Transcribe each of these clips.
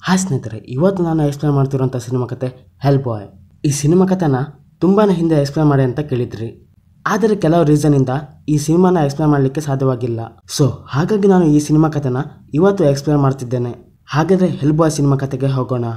hi ಸ್ನೇಹಿತರೆ ಇವತ್ತು ನಾನು ಎಕ್ಸ್ಪ್ಲೇನ್ ಮಾಡ್ತಿರುವಂಥ ಸಿನಿಮಾ ಕತೆ ಹೆಲ್ ಬಾಯ್ ಈ ಸಿನಿಮಾ ಕಥೆನ ತುಂಬಾ ಹಿಂದೆ ಎಕ್ಸ್ಪ್ಲೇನ್ ಮಾಡಿ ಅಂತ ಕೇಳಿದ್ರಿ ಆದರೆ ಕೆಲವು ರೀಸನಿಂದ ಈ ಸಿನಿಮಾನ ಎಕ್ಸ್ಪ್ಲೇನ್ ಮಾಡಲಿಕ್ಕೆ ಸಾಧ್ಯವಾಗಿಲ್ಲ ಸೊ ಹಾಗಾಗಿ ನಾನು ಈ ಸಿನಿಮಾ ಕಥೆನ ಇವತ್ತು ಎಕ್ಸ್ಪ್ಲೇನ್ ಮಾಡ್ತಿದ್ದೇನೆ ಹಾಗಾದರೆ ಹೆಲ್ ಬಾಯ್ ಸಿನಿಮಾ ಕತೆಗೆ ಹೋಗೋಣ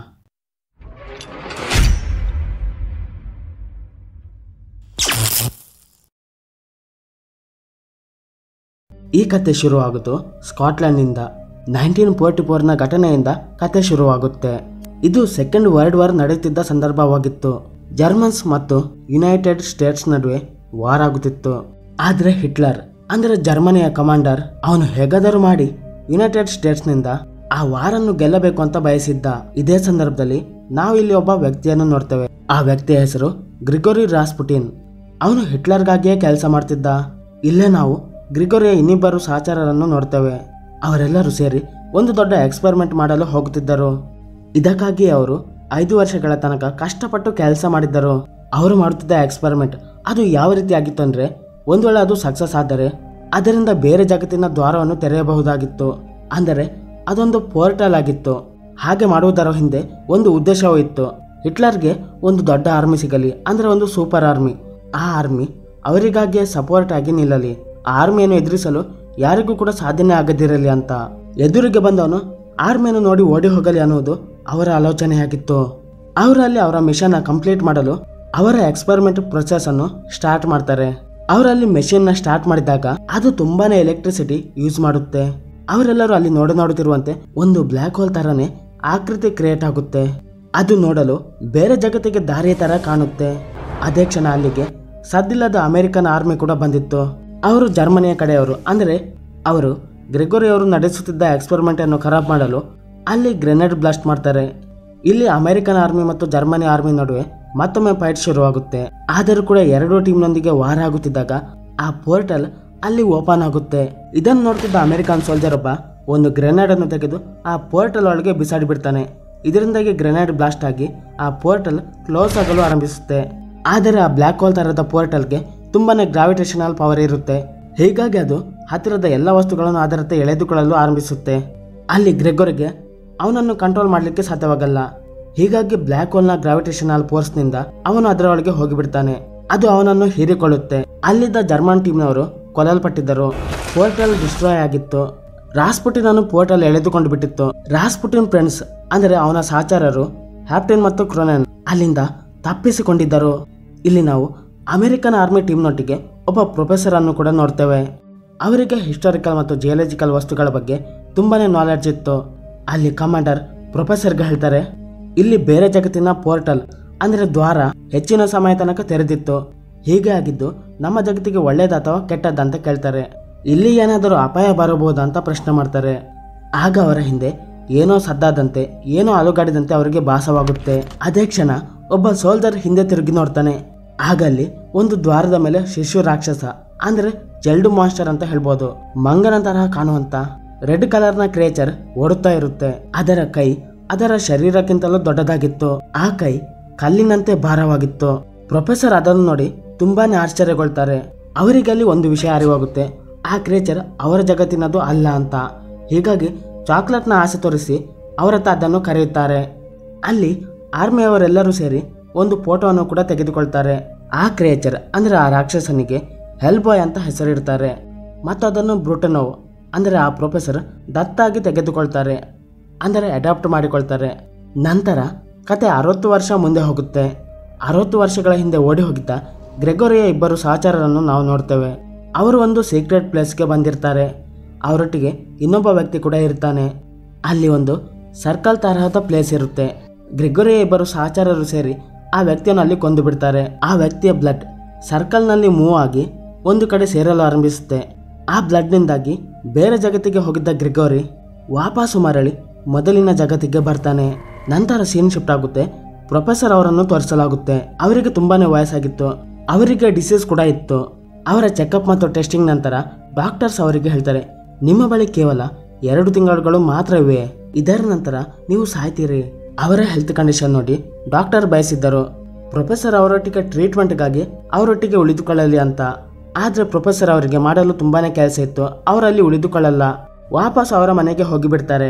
ಈ ಕತೆ ಶುರುವಾಗುವುದು ಸ್ಕಾಟ್ಲೆಂಡ್ನಿಂದ ನೈನ್ಟೀನ್ ಫೋರ್ಟಿ ಫೋರ್ನ ಘಟನೆಯಿಂದ ಕತೆ ಶುರುವಾಗುತ್ತೆ ಇದು ಸೆಕೆಂಡ್ ವರ್ಲ್ಡ್ ವಾರ್ ನಡೆಯುತ್ತಿದ್ದ ಸಂದರ್ಭವಾಗಿತ್ತು ಜರ್ಮನ್ಸ್ ಮತ್ತು ಯುನೈಟೆಡ್ ಸ್ಟೇಟ್ಸ್ ನಡುವೆ ವಾರ್ ಆಗುತ್ತಿತ್ತು ಆದರೆ ಹಿಟ್ಲರ್ ಅಂದರೆ ಜರ್ಮನಿಯ ಕಮಾಂಡರ್ ಅವನು ಹೇಗಾದರೂ ಮಾಡಿ ಯುನೈಟೆಡ್ ಸ್ಟೇಟ್ಸ್ನಿಂದ ಆ ವಾರನ್ನು ಗೆಲ್ಲಬೇಕು ಅಂತ ಬಯಸಿದ್ದ ಇದೇ ಸಂದರ್ಭದಲ್ಲಿ ನಾವು ಇಲ್ಲಿ ಒಬ್ಬ ವ್ಯಕ್ತಿಯನ್ನು ನೋಡ್ತೇವೆ ಆ ವ್ಯಕ್ತಿಯ ಹೆಸರು ಗ್ರಿಗೋರಿ ರಾಸ್ಪುಟಿನ್ ಅವನು ಹಿಟ್ಲರ್ಗಾಗಿಯೇ ಕೆಲಸ ಮಾಡ್ತಿದ್ದ ಇಲ್ಲೇ ನಾವು ಗ್ರಿಗೋರಿಯ ಇನ್ನಿಬ್ಬರು ಸಹಚರರನ್ನು ನೋಡ್ತೇವೆ ಅವರೆಲ್ಲರೂ ಸೇರಿ ಒಂದು ದೊಡ್ಡ ಎಕ್ಸ್ಪೆರಿಮೆಂಟ್ ಮಾಡಲು ಹೋಗುತ್ತಿದ್ದರು ಇದಕ್ಕಾಗಿ ಅವರು ಐದು ವರ್ಷಗಳ ತನಕ ಕಷ್ಟಪಟ್ಟು ಕೆಲಸ ಮಾಡಿದ್ದರು ಅವರು ಮಾಡುತ್ತಿದ್ದ ಎಕ್ಸ್ಪೆರಿಮೆಂಟ್ ಅದು ಯಾವ ರೀತಿ ಆಗಿತ್ತು ಅಂದ್ರೆ ಒಂದು ವೇಳೆ ಅದು ಸಕ್ಸಸ್ ಆದರೆ ಅದರಿಂದ ಬೇರೆ ಜಗತ್ತಿನ ದ್ವಾರವನ್ನು ತೆರೆಯಬಹುದಾಗಿತ್ತು ಅಂದರೆ ಅದೊಂದು ಪೋರ್ಟಲ್ ಆಗಿತ್ತು ಹಾಗೆ ಮಾಡುವುದರ ಹಿಂದೆ ಒಂದು ಉದ್ದೇಶವೂ ಇತ್ತು ಹಿಟ್ಲರ್ಗೆ ಒಂದು ದೊಡ್ಡ ಆರ್ಮಿ ಸಿಗಲಿ ಅಂದ್ರೆ ಒಂದು ಸೂಪರ್ ಆರ್ಮಿ ಆ ಆರ್ಮಿ ಅವರಿಗಾಗಿಯೇ ಸಪೋರ್ಟ್ ಆಗಿ ನಿಲ್ಲಲಿ ಆ ಆರ್ಮಿಯನ್ನು ಎದುರಿಸಲು ಯಾರಿಗೂ ಕೂಡ ಸಾಧ್ಯನೇ ಆಗದಿರಲಿ ಅಂತ ಎದುರಿಗೆ ಬಂದವನು ಆರ್ಮಿಯನ್ನು ನೋಡಿ ಓಡಿ ಹೋಗಲಿ ಅನ್ನುವುದು ಅವರ ಆಲೋಚನೆಯಾಗಿತ್ತು ಅವರು ಅಲ್ಲಿ ಅವರ ಮಿಷನ್ ಕಂಪ್ಲೀಟ್ ಮಾಡಲು ಅವರ ಎಕ್ಸ್ಪೆರಿಮೆಂಟ್ ಪ್ರೊಸೆಸ್ ಅನ್ನು ಸ್ಟಾರ್ಟ್ ಮಾಡ್ತಾರೆ ಅವರಲ್ಲಿ ಮೆಷಿನ್ ನ ಸ್ಟಾರ್ಟ್ ಮಾಡಿದಾಗ ಅದು ತುಂಬಾನೇ ಎಲೆಕ್ಟ್ರಿಸಿಟಿ ಯೂಸ್ ಮಾಡುತ್ತೆ ಅವರೆಲ್ಲರೂ ಅಲ್ಲಿ ನೋಡ ನೋಡುತ್ತಿರುವಂತೆ ಒಂದು ಬ್ಲ್ಯಾಕ್ ಹೋಲ್ ತರನೇ ಆಕೃತಿ ಕ್ರಿಯೇಟ್ ಆಗುತ್ತೆ ಅದು ನೋಡಲು ಬೇರೆ ಜಗತ್ತಿಗೆ ದಾರಿಯ ತರ ಕಾಣುತ್ತೆ ಅದೇ ಕ್ಷಣ ಅಲ್ಲಿಗೆ ಸದ್ದಿಲ್ಲದ ಅಮೆರಿಕನ್ ಆರ್ಮಿ ಕೂಡ ಬಂದಿತ್ತು ಅವರು ಜರ್ಮನಿಯ ಕಡೆಯವರು ಅಂದರೆ ಅವರು ಗ್ರೆಗೋರಿ ಅವರು ನಡೆಸುತ್ತಿದ್ದ ಎಕ್ಸ್ಪೆರಿಮೆಂಟ್ ಅನ್ನು ಖರಾಬ್ ಮಾಡಲು ಅಲ್ಲಿ ಗ್ರೆನೇಡ್ ಬ್ಲಾಸ್ಟ್ ಮಾಡ್ತಾರೆ ಇಲ್ಲಿ ಅಮೆರಿಕನ್ ಆರ್ಮಿ ಮತ್ತು ಜರ್ಮನಿ ಆರ್ಮಿ ನಡುವೆ ಮತ್ತೊಮ್ಮೆ ಫೈಟ್ ಶುರುವಾಗುತ್ತೆ ಆದರೂ ಕೂಡ ಎರಡೂ ಟೀಮ್ನೊಂದಿಗೆ ವಾರ ಆಗುತ್ತಿದ್ದಾಗ ಆ ಪೋರ್ಟಲ್ ಅಲ್ಲಿ ಓಪನ್ ಆಗುತ್ತೆ ಇದನ್ನು ನೋಡ್ತಿದ್ದ ಅಮೆರಿಕನ್ ಸೋಲ್ಜರ್ ಒಬ್ಬ ಒಂದು ಗ್ರೆನೇಡ್ ಅನ್ನು ತೆಗೆದು ಆ ಪೋರ್ಟಲ್ ಒಳಗೆ ಬಿಸಾಡಿ ಬಿಡ್ತಾನೆ ಇದರಿಂದಾಗಿ ಗ್ರೆನೇಡ್ ಬ್ಲಾಸ್ಟ್ ಆಗಿ ಆ ಪೋರ್ಟಲ್ ಕ್ಲೋಸ್ ಆಗಲು ಆರಂಭಿಸುತ್ತೆ ಆದರೆ ಆ ಬ್ಲ್ಯಾಕ್ ಹೋಲ್ ತರಹದ ಪೋರ್ಟಲ್ಗೆ ತುಂಬಾನೇ ಗ್ರಾವಿಟೇಷನಲ್ ಪವರ್ ಇರುತ್ತೆ ಹೀಗಾಗಿ ಅದು ಹತ್ತಿರದ ಎಲ್ಲ ವಸ್ತುಗಳನ್ನು ಅದರತ್ತ ಎಳೆದುಕೊಳ್ಳಲು ಆರಂಭಿಸುತ್ತೆ ಅಲ್ಲಿ ಗ್ರೆಗೋರಿಗೆ ಅವನನ್ನು ಕಂಟ್ರೋಲ್ ಮಾಡಲಿಕ್ಕೆ ಸಾಧ್ಯವಾಗಲ್ಲ ಹೀಗಾಗಿ ಬ್ಲ್ಯಾಕ್ ಹೋಲ್ನ ಗ್ರಾವಿಟೇಷನಲ್ ಫೋರ್ಸ್ನಿಂದ ಅವನು ಅದರ ಒಳಗೆ ಹೋಗಿಬಿಡ್ತಾನೆ ಅದು ಅವನನ್ನು ಹೀರಿಕೊಳ್ಳುತ್ತೆ ಅಲ್ಲಿದ್ದ ಜರ್ಮನ್ ಟೀಮ್ನವರು ಕೊಲ್ಲಲ್ಪಟ್ಟಿದ್ದರು ಪೋರ್ಟಲ್ ಡಿಸ್ಟ್ರಾಯ್ ಆಗಿತ್ತು ರಾಸ್ಪುಟಿನನ್ನು ಪೋರ್ಟಲ್ ಎಳೆದುಕೊಂಡು ಬಿಟ್ಟಿತ್ತು ರಾಸ್ಪುಟಿನ್ ಫ್ರೆಂಡ್ಸ್ ಅಂದರೆ ಅವನ ಸಹಚರರು ಹ್ಯಾಪ್ಟಿನ್ ಮತ್ತು ಕ್ರೋನನ್ ಅಲ್ಲಿಂದ ತಪ್ಪಿಸಿಕೊಂಡಿದ್ದರು ಇಲ್ಲಿ ನಾವು ಅಮೆರಿಕನ್ ಆರ್ಮಿ ಟೀಮ್ನೊಟ್ಟಿಗೆ ಒಬ್ಬ ಪ್ರೊಫೆಸರ್ ಅನ್ನು ಕೂಡ ನೋಡ್ತೇವೆ ಅವರಿಗೆ ಹಿಸ್ಟಾರಿಕಲ್ ಮತ್ತು ಜಿಯಾಲಜಿಕಲ್ ವಸ್ತುಗಳ ಬಗ್ಗೆ ತುಂಬಾನೇ ನಾಲೆಡ್ಜ್ ಇತ್ತು ಅಲ್ಲಿ ಕಮಾಂಡರ್ ಪ್ರೊಫೆಸರ್ಗೆ ಹೇಳ್ತಾರೆ ಇಲ್ಲಿ ಬೇರೆ ಜಗತ್ತಿನ ಪೋರ್ಟಲ್ ಅಂದ್ರೆ ದ್ವಾರ ಹೆಚ್ಚಿನ ಸಮಯ ತನಕ ತೆರೆದಿತ್ತು ಹೀಗೆ ಆಗಿದ್ದು ನಮ್ಮ ಜಗತ್ತಿಗೆ ಒಳ್ಳೇದ ಅಥವಾ ಕೆಟ್ಟದ್ದ ಅಂತ ಕೇಳ್ತಾರೆ ಇಲ್ಲಿ ಏನಾದರೂ ಅಪಾಯ ಬರಬಹುದಾ ಅಂತ ಪ್ರಶ್ನೆ ಮಾಡ್ತಾರೆ ಆಗ ಅವರ ಹಿಂದೆ ಏನೋ ಸದ್ದಾದಂತೆ ಏನೋ ಅಲುಗಾಡಿದಂತೆ ಅವರಿಗೆ ಭಾಸವಾಗುತ್ತೆ ಅದೇ ಕ್ಷಣ ಒಬ್ಬ ಸೋಲ್ಜರ್ ಹಿಂದೆ ತಿರುಗಿ ನೋಡ್ತಾನೆ ಆಗ ಅಲ್ಲಿ ಒಂದು ದ್ವಾರದ ಮೇಲೆ ಶಿಶು ರಾಕ್ಷಸ ಅಂದ್ರೆ ಜಲ್ಡು ಮಾಸ್ಟರ್ ಅಂತ ಹೇಳ್ಬೋದು ಮಂಗನ ತರಹ ಕಾಣುವಂತ ರೆಡ್ ಕಲರ್ನ ಕ್ರಿಯೇಚರ್ ಓಡುತ್ತಾ ಇರುತ್ತೆ ಅದರ ಕೈ ಅದರ ಶರೀರಕ್ಕಿಂತಲೂ ದೊಡ್ಡದಾಗಿತ್ತು ಆ ಕೈ ಕಲ್ಲಿನಂತೆ ಭಾರವಾಗಿತ್ತು ಪ್ರೊಫೆಸರ್ ಅದನ್ನು ನೋಡಿ ತುಂಬಾನೇ ಆಶ್ಚರ್ಯಗೊಳ್ತಾರೆ ಅವರಿಗೆ ಅಲ್ಲಿ ಒಂದು ವಿಷಯ ಅರಿವಾಗುತ್ತೆ ಆ ಕ್ರಿಯೇಚರ್ ಅವರ ಜಗತ್ತಿನದು ಅಲ್ಲ ಅಂತ ಹೀಗಾಗಿ ಚಾಕ್ಲೇಟ್ನ ಆಸೆ ತೋರಿಸಿ ಅವರತ್ತ ಅದನ್ನು ಕರೆಯುತ್ತಾರೆ ಅಲ್ಲಿ ಆರ್ಮಿಯವರೆಲ್ಲರೂ ಸೇರಿ ಒಂದು ಫೋಟೋವನ್ನು ಕೂಡ ತೆಗೆದುಕೊಳ್ತಾರೆ ಆ ಕ್ರಿಯೇಚರ್ ಅಂದ್ರೆ ಆ ರಾಕ್ಷಸನಿಗೆ ಹೆಲ್ ಬಾಯ್ ಅಂತ ಹೆಸರಿಡ್ತಾರೆ ಮತ್ತು ಅದನ್ನು ಬ್ರೂಟನೋವ್ ಅಂದರೆ ಆ ಪ್ರೊಫೆಸರ್ ದತ್ತಾಗಿ ತೆಗೆದುಕೊಳ್ತಾರೆ ಅಂದರೆ ಅಡಾಪ್ಟ್ ಮಾಡಿಕೊಳ್ತಾರೆ ನಂತರ ಕತೆ ಅರವತ್ತು ವರ್ಷ ಮುಂದೆ ಹೋಗುತ್ತೆ ಅರವತ್ತು ವರ್ಷಗಳ ಹಿಂದೆ ಓಡಿ ಹೋಗಿದ್ದ ಗ್ರೆಗೋರಿಯ ಇಬ್ಬರು ಸಹಚರರನ್ನು ನಾವು ನೋಡ್ತೇವೆ ಅವರು ಒಂದು ಸೀಕ್ರೆಟ್ ಪ್ಲೇಸ್ಗೆ ಬಂದಿರ್ತಾರೆ ಅವರೊಟ್ಟಿಗೆ ಇನ್ನೊಬ್ಬ ವ್ಯಕ್ತಿ ಕೂಡ ಇರ್ತಾನೆ ಅಲ್ಲಿ ಒಂದು ಸರ್ಕಲ್ ತರಹದ ಪ್ಲೇಸ್ ಇರುತ್ತೆ ಗ್ರೆಗೋರಿಯ ಇಬ್ಬರು ಸಹಚರರು ಸೇರಿ ಆ ವ್ಯಕ್ತಿಯನ್ನು ಅಲ್ಲಿ ಕೊಂದು ಬಿಡ್ತಾರೆ ಆ ವ್ಯಕ್ತಿಯ ಬ್ಲಡ್ ಸರ್ಕಲ್ನಲ್ಲಿ ಮೂವ್ ಆಗಿ ಒಂದು ಕಡೆ ಸೇರಲು ಆರಂಭಿಸುತ್ತೆ ಆ ಬ್ಲಡ್ನಿಂದಾಗಿ ಬೇರೆ ಜಗತ್ತಿಗೆ ಹೋಗಿದ್ದ ಗ್ರಿಗೋರಿ ವಾಪಸ್ಸು ಮರಳಿ ಮೊದಲಿನ ಜಗತ್ತಿಗೆ ಬರ್ತಾನೆ ನಂತರ ಸೀನ್ ಶಿಫ್ಟ್ ಆಗುತ್ತೆ ಪ್ರೊಫೆಸರ್ ಅವರನ್ನು ತೋರಿಸಲಾಗುತ್ತೆ ಅವರಿಗೆ ತುಂಬಾನೇ ವಯಸ್ಸಾಗಿತ್ತು ಅವರಿಗೆ ಡಿಸೀಸ್ ಕೂಡ ಇತ್ತು ಅವರ ಚೆಕಪ್ ಮತ್ತು ಟೆಸ್ಟಿಂಗ್ ನಂತರ ಡಾಕ್ಟರ್ಸ್ ಅವರಿಗೆ ಹೇಳ್ತಾರೆ ನಿಮ್ಮ ಬಳಿ ಕೇವಲ ಎರಡು ತಿಂಗಳುಗಳು ಮಾತ್ರ ಇವೆ ಇದರ ನಂತರ ನೀವು ಸಾಯ್ತೀರಿ ಅವರ ಹೆಲ್ತ್ ಕಂಡೀಷನ್ ನೋಡಿ ಡಾಕ್ಟರ್ ಬಯಸಿದ್ದರು ಪ್ರೊಫೆಸರ್ ಅವರೊಟ್ಟಿಗೆ ಟ್ರೀಟ್ಮೆಂಟ್ಗಾಗಿ ಅವರೊಟ್ಟಿಗೆ ಉಳಿದುಕೊಳ್ಳಲಿ ಅಂತ ಆದ್ರೆ ಪ್ರೊಫೆಸರ್ ಅವರಿಗೆ ಮಾಡಲು ತುಂಬಾನೇ ಕೆಲಸ ಇತ್ತು ಅವರಲ್ಲಿ ಉಳಿದುಕೊಳ್ಳಲ್ಲ ವಾಪಸ್ ಅವರ ಮನೆಗೆ ಹೋಗಿಬಿಡ್ತಾರೆ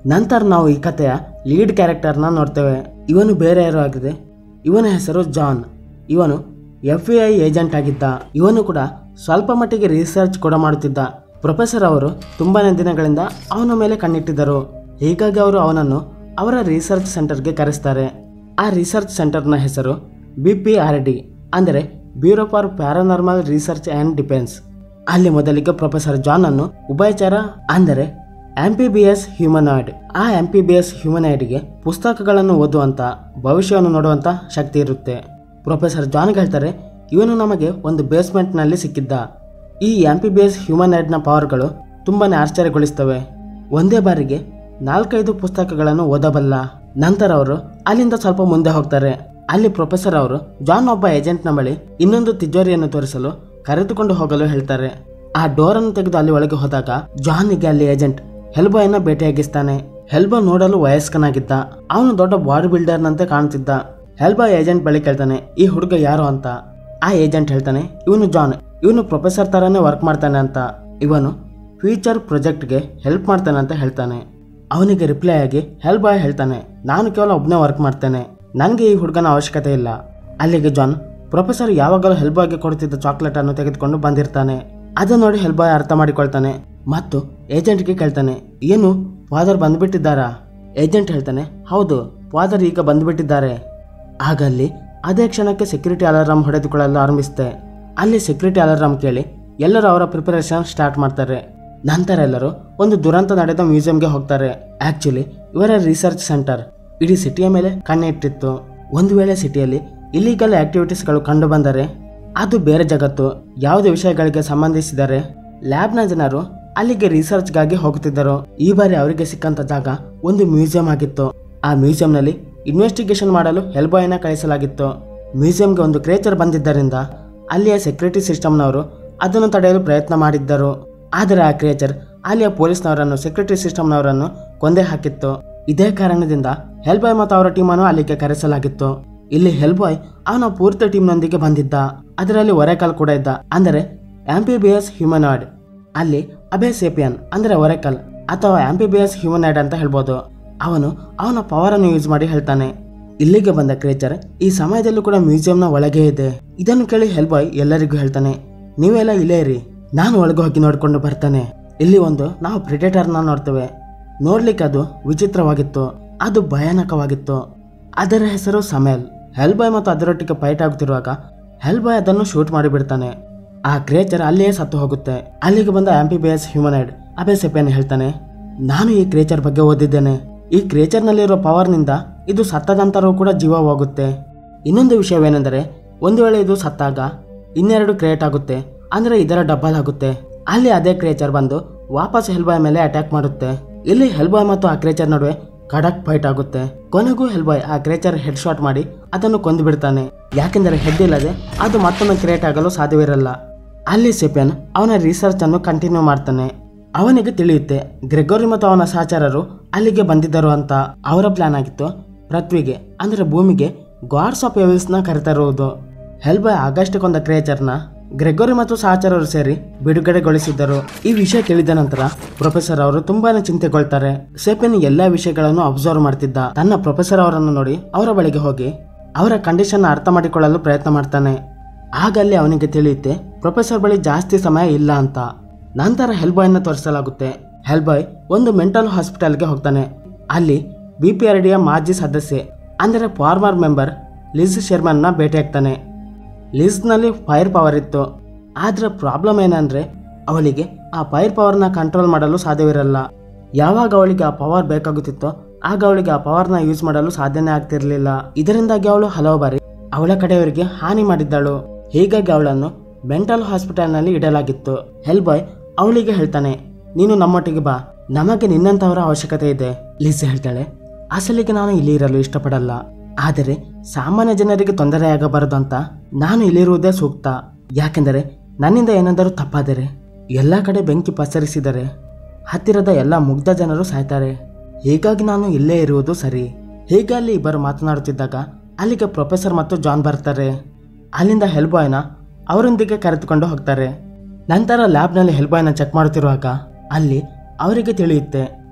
ನಂತರ ನಾವು ಈ ಕಥೆಯ ಲೀಡ್ ಕ್ಯಾರೆಕ್ಟರ್ನ ನೋಡ್ತೇವೆ ಇವನು ಬೇರೆ ಯಾರು ಆಗಿದೆ ಇವನ ಹೆಸರು ಜಾನ್ ಇವನು ಎಫ್ ಬಿ ಐ ಏಜೆಂಟ್ ಆಗಿದ್ದ ಇವನು ಕೂಡ ಸ್ವಲ್ಪ ಮಟ್ಟಿಗೆ ರಿಸರ್ಚ್ ಕೂಡ ಮಾಡುತ್ತಿದ್ದ ಪ್ರೊಫೆಸರ್ ಅವರು ತುಂಬಾನೇ ದಿನಗಳಿಂದ ಅವನ ಮೇಲೆ ಕಣ್ಣಿಟ್ಟಿದ್ದರು ಹೀಗಾಗಿ ಅವರು ಅವನನ್ನು ಅವರ ರಿಸರ್ಚ್ ಸೆಂಟರ್ಗೆ ಕರೆಸ್ತಾರೆ ಆ ರಿಸರ್ಚ್ ಸೆಂಟರ್ನ ಹೆಸರು ಬಿ ಪಿ ಆರ್ ಡಿ ಅಂದರೆ bureau for paranormal research and defence ಅಲ್ಲಿ ಮೊದಲಿಗೆ ಪ್ರೊಫೆಸರ್ ಜಾನ್ ಅನ್ನು ಉಭಯಚರ ಅಂದರೆ ಆಂಪಿಬಿಎಸ್ ಹ್ಯೂಮನಾಯ್ಡ್ ಆ ಆಂಪಿಬಿಎಸ್ ಹ್ಯೂಮನಾಯ್ಡ್ಗೆ ಪುಸ್ತಕಗಳನ್ನು ಓದುವಂತ ಭವಿಷ್ಯವನ್ನು ನೋಡುವಂತ ಶಕ್ತಿ ಇರುತ್ತೆ ಪ್ರೊಫೆಸರ್ ಜಾನ್ಗೆ ಹೇಳ್ತಾರೆ ಇವನು ನಮಗೆ ಒಂದು ಬೇಸ್ಮೆಂಟ್ನಲ್ಲಿ ಸಿಕ್ಕಿದ್ದ ಈ ಆಂಪಿಬಿಎಸ್ ಹ್ಯೂಮನಾಯ್ಡ್ನ ಪವರ್ಗಳು ತುಂಬಾನೇ ಆಶ್ಚರ್ಯಗೊಳಿಸ್ತವೆ ಒಂದೇ ಬಾರಿಗೆ ನಾಲ್ಕೈದು ಪುಸ್ತಕಗಳನ್ನು ಓದಬಲ್ಲ ನಂತರ ಅವರು ಅಲ್ಲಿಂದ ಸ್ವಲ್ಪ ಮುಂದೆ ಹೋಗ್ತಾರೆ ಅಲ್ಲಿ ಪ್ರೊಫೆಸರ್ ಅವರು ಜಾನ್ ಒಬ್ಬ ಏಜೆಂಟ್ನ ಬಳಿ ಇನ್ನೊಂದು ತಿಜೋರಿಯನ್ನು ತೋರಿಸಲು ಕರೆದುಕೊಂಡು ಹೋಗಲು ಹೇಳ್ತಾರೆ ಆ ಡೋರ್ ಅನ್ನು ತೆಗೆದು ಅಲ್ಲಿ ಒಳಗೆ ಹೋದಾಗ ಜಾನ್ಗೆ ಅಲ್ಲಿ ಏಜೆಂಟ್ ಹೆಲ್ಬಾಯ್ನ ಭೇಟಿಯಾಗಿಸ್ತಾನೆ ಹೆಲ್ಬಾ ನೋಡಲು ವಯಸ್ಕನಾಗಿದ್ದ ಅವನು ದೊಡ್ಡ ಬಾಡಿ ಬಿಲ್ಡರ್ನಂತೆ ಕಾಣ್ತಿದ್ದ ಹೆಲ್ಬಾ ಏಜೆಂಟ್ ಬಳಿ ಕೇಳ್ತಾನೆ ಈ ಹುಡುಗ ಯಾರು ಅಂತ ಆ ಏಜೆಂಟ್ ಹೇಳ್ತಾನೆ ಇವನು ಜಾನ್ ಇವನು ಪ್ರೊಫೆಸರ್ ತರಾನೇ ವರ್ಕ್ ಮಾಡ್ತಾನೆ ಅಂತ ಇವನು ಫ್ಯೂಚರ್ ಪ್ರಾಜೆಕ್ಟ್ಗೆ ಹೆಲ್ಪ್ ಮಾಡ್ತಾನೆ ಅಂತ ಹೇಳ್ತಾನೆ ಅವನಿಗೆ ರಿಪ್ಲೈ ಆಗಿ ಹೆಲ್ಪ್ ಬಾಯ್ ಹೇಳ್ತಾನೆ ನಾನು ಕೇವಲ ಒಬ್ಬನೇ ವರ್ಕ್ ಮಾಡ್ತೇನೆ ನನಗೆ ಈ ಹುಡುಗನ ಅವಶ್ಯಕತೆ ಇಲ್ಲ ಅಲ್ಲಿಗೆ ಜಾನ್ ಪ್ರೊಫೆಸರ್ ಯಾವಾಗಲೂ ಹೆಲ್ಪ್ ಬಾಯ್ಗೆ ಕೊಡ್ತಿದ್ದ ಚಾಕ್ಲೇಟ್ ಅನ್ನು ತೆಗೆದುಕೊಂಡು ಬಂದಿರ್ತಾನೆ ಅದನ್ನು ನೋಡಿ ಹೆಲ್ಪ್ ಬಾಯ್ ಅರ್ಥ ಮಾಡಿಕೊಳ್ತಾನೆ ಮತ್ತು ಏಜೆಂಟ್ಗೆ ಕೇಳ್ತಾನೆ ಏನು ಫಾದರ್ ಬಂದ್ಬಿಟ್ಟಿದ್ದಾರಾ ಏಜೆಂಟ್ ಹೇಳ್ತಾನೆ ಹೌದು ಫಾದರ್ ಈಗ ಬಂದ್ಬಿಟ್ಟಿದ್ದಾರೆ ಆಗ ಅಲ್ಲಿ ಅದೇ ಕ್ಷಣಕ್ಕೆ ಸೆಕ್ಯೂರಿಟಿ ಅಲಾರಾಮ್ ಹೊಡೆದುಕೊಳ್ಳಲು ಆರಂಭಿಸುತ್ತೆ ಅಲ್ಲಿ ಸೆಕ್ಯೂರಿಟಿ ಅಲಾರಾಮ್ ಕೇಳಿ ಎಲ್ಲರೂ ಅವರ ಪ್ರಿಪರೇಷನ್ ಸ್ಟಾರ್ಟ್ ಮಾಡ್ತಾರೆ ನಂತರ ಎಲ್ಲರೂ ಒಂದು ದುರಂತ ನಡೆದ ಮ್ಯೂಸಿಯಂಗೆ ಹೋಗ್ತಾರೆ ಆಕ್ಚುಲಿ ಇವರ ರಿಸರ್ಚ್ ಸೆಂಟರ್ ಇಡೀ ಸಿಟಿಯ ಮೇಲೆ ಕಣ್ಣಿಟ್ಟಿತ್ತು ಒಂದು ವೇಳೆ ಸಿಟಿಯಲ್ಲಿ ಇಲ್ಲಿಗಲ್ ಆಕ್ಟಿವಿಟೀಸ್ಗಳು ಕಂಡು ಬಂದರೆ ಅದು ಬೇರೆ ಜಗತ್ತು ಯಾವುದೇ ವಿಷಯಗಳಿಗೆ ಸಂಬಂಧಿಸಿದರೆ ಲ್ಯಾಬ್ನ ಜನರು ಅಲ್ಲಿಗೆ ರಿಸರ್ಚ್ಗಾಗಿ ಹೋಗುತ್ತಿದ್ದರು ಈ ಬಾರಿ ಅವರಿಗೆ ಸಿಕ್ಕಂತ ಜಾಗ ಒಂದು ಮ್ಯೂಸಿಯಂ ಆಗಿತ್ತು ಆ ಮ್ಯೂಸಿಯಂನಲ್ಲಿ ಇನ್ವೆಸ್ಟಿಗೇಷನ್ ಮಾಡಲು ಹೆಲ್ಬಾಯ್ನ ಕಳಿಸಲಾಗಿತ್ತು ಮ್ಯೂಸಿಯಂಗೆ ಒಂದು ಕ್ರೇಚರ್ ಬಂದಿದ್ದರಿಂದ ಅಲ್ಲಿಯ ಸೆಕ್ಯೂರಿಟಿ ಸಿಸ್ಟಮ್ನವರು ಅದನ್ನು ತಡೆಯಲು ಪ್ರಯತ್ನ ಮಾಡಿದ್ದರು ಆದರೆ ಆ ಕ್ರಿಯೇಚರ್ ಅಲ್ಲಿಯ ಪೊಲೀಸ್ನವರನ್ನು ಸೆಕ್ಯೂರಿಟಿ ಸಿಸ್ಟಮ್ನವರನ್ನು ಕೊಂದೇ ಹಾಕಿತ್ತು ಇದೇ ಕಾರಣದಿಂದ ಹೆಲ್ಬಾಯ್ ಮತ್ತು ಅವರ ಟೀಮನ್ನು ಅಲ್ಲಿಗೆ ಕರೆಸಲಾಗಿತ್ತು ಇಲ್ಲಿ ಹೆಲ್ಬಾಯ್ ಅವನ ಪೂರ್ತಿ ಟೀಮ್ನೊಂದಿಗೆ ಬಂದಿದ್ದ ಅದರಲ್ಲಿ ಒರೆಕಲ್ ಕೂಡ ಇದ್ದ ಅಂದರೆ ಆಂಪಿಬಿಯಸ್ ಹ್ಯೂಮನಾಯ್ಡ್ ಅಲ್ಲಿ ಅಬೆಸೇಪಿಯನ್ ಅಂದರೆ ಒರೆಕಲ್ ಅಥವಾ ಆಂಪಿಬಿಯಸ್ ಹ್ಯೂಮನಾಯ್ಡ್ ಅಂತ ಹೇಳ್ಬೋದು ಅವನು ಅವನ ಪವರ್ ಅನ್ನು ಯೂಸ್ ಮಾಡಿ ಹೇಳ್ತಾನೆ ಇಲ್ಲಿಗೆ ಬಂದ ಕ್ರೇಚರ್ ಈ ಸಮಯದಲ್ಲೂ ಕೂಡ ಮ್ಯೂಸಿಯಂನ ಒಳಗೆ ಇದೆ ಇದನ್ನು ಕೇಳಿ ಹೆಲ್ಬಾಯ್ ಎಲ್ಲರಿಗೂ ಹೇಳ್ತಾನೆ ನೀವೆಲ್ಲ ಇಲ್ಲೇ ಇರಿ ನಾನು ಒಳಗೆ ಹೋಗಿ ನೋಡ್ಕೊಂಡು ಬರ್ತಾನೆ ಇಲ್ಲಿ ಒಂದು ನಾವು ಪ್ರಿಡೇಟರ್ನ ನೋಡ್ತೇವೆ ನೋಡ್ಲಿಕ್ಕೆ ಅದು ವಿಚಿತ್ರವಾಗಿತ್ತು ಅದು ಭಯಾನಕವಾಗಿತ್ತು ಅದರ ಹೆಸರು ಸಮೇಲ್ ಹೆಲ್ಬಾಯ್ ಮತ್ತು ಅದರೊಟ್ಟಿಗೆ ಫೈಟ್ ಆಗುತ್ತಿರುವಾಗ ಹೆಲ್ಬಾಯ್ ಅದನ್ನು ಶೂಟ್ ಮಾಡಿಬಿಡ್ತಾನೆ ಆ ಕ್ರೇಚರ್ ಅಲ್ಲಿಯೇ ಸತ್ತು ಹೋಗುತ್ತೆ ಅಲ್ಲಿಗೆ ಬಂದ ಆಂಪಿಬಿಯಸ್ ಹ್ಯೂಮನೈಡ್ ಅಬೆಸೆಪಿಯನ್ ಹೇಳ್ತಾನೆ ನಾನು ಈ ಕ್ರೇಚರ್ ಬಗ್ಗೆ ಓದಿದ್ದೇನೆ ಈ ಕ್ರೇಚರ್ನಲ್ಲಿರೋ ಪವರ್ನಿಂದ ಇದು ಸತ್ತ ನಂತರವೂ ಕೂಡ ಜೀವ ಹೋಗುತ್ತೆ ಇನ್ನೊಂದು ವಿಷಯವೇನೆಂದರೆ ಒಂದು ವೇಳೆ ಇದು ಸತ್ತಾಗ ಇನ್ನೆರಡು ಕ್ರಿಯೇಟ್ ಆಗುತ್ತೆ ಅಂದ್ರೆ ಇದರ ಡಬಲ್ ಆಗುತ್ತೆ ಅಲ್ಲಿ ಅದೇ ಕ್ರೇಚರ್ ಬಂದು ವಾಪಸ್ ಹೆಲ್ಬಾಯ್ ಮೇಲೆ ಅಟ್ಯಾಕ್ ಮಾಡುತ್ತೆ ಇಲ್ಲಿ ಹೆಲ್ಬಾಯ್ ಮತ್ತು ಆ ಕ್ರೇಚರ್ ನಡುವೆ ಖಡಕ್ ಫೈಟ್ ಆಗುತ್ತೆ ಕೊನೆಗೂ ಹೆಲ್ಬಾಯ್ ಆ ಕ್ರೇಚರ್ ಹೆಡ್ ಶಾಟ್ ಮಾಡಿ ಅದನ್ನು ಕೊಂದು ಬಿಡ್ತಾನೆ ಯಾಕೆಂದರೆ ಹೆಡ್ ಇಲ್ಲದೆ ಅದು ಮತ್ತೊಮ್ಮೆ ಕ್ರಿಯೇಟ್ ಆಗಲು ಸಾಧ್ಯವಿರಲ್ಲ ಅಲ್ಲಿ ಸೆಪಿಯನ್ ಅವನ ರಿಸರ್ಚ್ ಅನ್ನು ಕಂಟಿನ್ಯೂ ಮಾಡ್ತಾನೆ ಅವನಿಗೆ ತಿಳಿಯುತ್ತೆ ಗ್ರೆಗೋರಿ ಮತ್ತು ಅವನ ಸಹಚರರು ಅಲ್ಲಿಗೆ ಬಂದಿದ್ದರು ಅಂತ ಅವರ ಪ್ಲಾನ್ ಆಗಿತ್ತು ಪೃಥ್ವಿಗೆ ಅಂದ್ರೆ ಭೂಮಿಗೆ ಗಾಡ್ಸ್ ಆಫ್ ನ ಕರೆತರುವುದು ಹೆಲ್ಬಾಯ್ ಆಗಸ್ಟ್ ಕೊಂದ ಕ್ರಿಯೇಚರ್ನ ಗ್ರೆಗೋರಿ ಮತ್ತು ಸಹಚರರು ಸೇರಿ ಬಿಡುಗಡೆಗೊಳಿಸಿದ್ದರು ಈ ವಿಷಯ ತಿಳಿದ ನಂತರ ಪ್ರೊಫೆಸರ್ ಅವರು ತುಂಬಾನೇ ಚಿಂತೆಗೊಳ್ತಾರೆ ಸೇಪಿನ್ ಎಲ್ಲಾ ವಿಷಯಗಳನ್ನು ಅಬ್ಸರ್ವ್ ಮಾಡ್ತಿದ್ದ ತನ್ನ ಪ್ರೊಫೆಸರ್ ಅವರನ್ನು ನೋಡಿ ಅವರ ಬಳಿಗೆ ಹೋಗಿ ಅವರ ಕಂಡೀಷನ್ ಅರ್ಥ ಮಾಡಿಕೊಳ್ಳಲು ಪ್ರಯತ್ನ ಮಾಡ್ತಾನೆ ಆಗ ಅಲ್ಲಿ ಅವನಿಗೆ ತಿಳಿಯುತ್ತೆ ಪ್ರೊಫೆಸರ್ ಬಳಿ ಜಾಸ್ತಿ ಸಮಯ ಇಲ್ಲ ಅಂತ ನಂತರ ಹೆಲ್ಬಾಯ್ನ ತೋರಿಸಲಾಗುತ್ತೆ ಹೆಲ್ಬಾಯ್ ಒಂದು ಮೆಂಟಲ್ ಹಾಸ್ಪಿಟಲ್ಗೆ ಹೋಗ್ತಾನೆ ಅಲ್ಲಿ ಬಿ ಪಿ ಆರ್ ಡಿಯ ಮಾಜಿ ಸದಸ್ಯೆ ಅಂದರೆ ಫಾರ್ಮರ್ ಮೆಂಬರ್ ಲಿಸ್ ಶರ್ಮನ್ನ ಭೇಟಿಯಾಗ್ತಾನೆ ಲಿಸ್ನಲ್ಲಿ ಫೈರ್ ಪವರ್ ಇತ್ತು ಆದರೆ ಪ್ರಾಬ್ಲಮ್ ಏನಂದ್ರೆ ಅವಳಿಗೆ ಆ ಫೈರ್ ಪವರ್ನ ಕಂಟ್ರೋಲ್ ಮಾಡಲು ಸಾಧ್ಯವಿರಲ್ಲ ಯಾವಾಗ ಅವಳಿಗೆ ಆ ಪವರ್ ಬೇಕಾಗುತ್ತಿತ್ತೋ ಆಗ ಅವಳಿಗೆ ಆ ಪವರ್ನ ಯೂಸ್ ಮಾಡಲು ಸಾಧ್ಯನೇ ಆಗ್ತಿರ್ಲಿಲ್ಲ ಇದರಿಂದಾಗಿ ಅವಳು ಹಲವು ಬಾರಿ ಅವಳ ಕಡೆಯವರಿಗೆ ಹಾನಿ ಮಾಡಿದ್ದಳು ಹೀಗಾಗಿ ಅವಳನ್ನು ಮೆಂಟಲ್ ಹಾಸ್ಪಿಟಲ್ನಲ್ಲಿ ಇಡಲಾಗಿತ್ತು ಹೆಲ್ಬಾಯ್ ಅವಳಿಗೆ ಹೇಳ್ತಾನೆ ನೀನು ನಮ್ಮೊಟ್ಟಿಗೆ ಬಾ ನಮಗೆ ನಿನ್ನಂತವರ ಅವಶ್ಯಕತೆ ಇದೆ ಲಿಸ್ ಹೇಳ್ತಾಳೆ ಅಸಲಿಗೆ ನಾನು ಇಲ್ಲಿ ಇರಲು ಇಷ್ಟಪಡಲ್ಲ ಆದರೆ ಸಾಮಾನ್ಯ ಜನರಿಗೆ ತೊಂದರೆಯಾಗಬಾರದು ಅಂತ ನಾನು ಇಲ್ಲಿರುವುದೇ ಸೂಕ್ತ ಯಾಕೆಂದರೆ ನನ್ನಿಂದ ಏನಾದರೂ ತಪ್ಪಾದರೆ ಎಲ್ಲ ಕಡೆ ಬೆಂಕಿ ಪಸರಿಸಿದರೆ ಹತ್ತಿರದ ಎಲ್ಲ ಮುಗ್ಧ ಜನರು ಸಾಯ್ತಾರೆ ಹೀಗಾಗಿ ನಾನು ಇಲ್ಲೇ ಇರುವುದು ಸರಿ ಹೀಗೆ ಅಲ್ಲಿ ಇಬ್ಬರು ಮಾತನಾಡುತ್ತಿದ್ದಾಗ ಅಲ್ಲಿಗೆ ಪ್ರೊಫೆಸರ್ ಮತ್ತು ಜಾನ್ ಬರ್ತಾರೆ ಅಲ್ಲಿಂದ ಹೆಲ್ಬಾಯ್ನ ಅವರೊಂದಿಗೆ ಕರೆದುಕೊಂಡು ಹೋಗ್ತಾರೆ ನಂತರ ಲ್ಯಾಬ್ನಲ್ಲಿ ಹೆಲ್ಬಾಯ್ನ ಚೆಕ್ ಮಾಡುತ್ತಿರುವಾಗ ಅಲ್ಲಿ ಅವರಿಗೆ ತಿಳಿಯುತ್ತೆ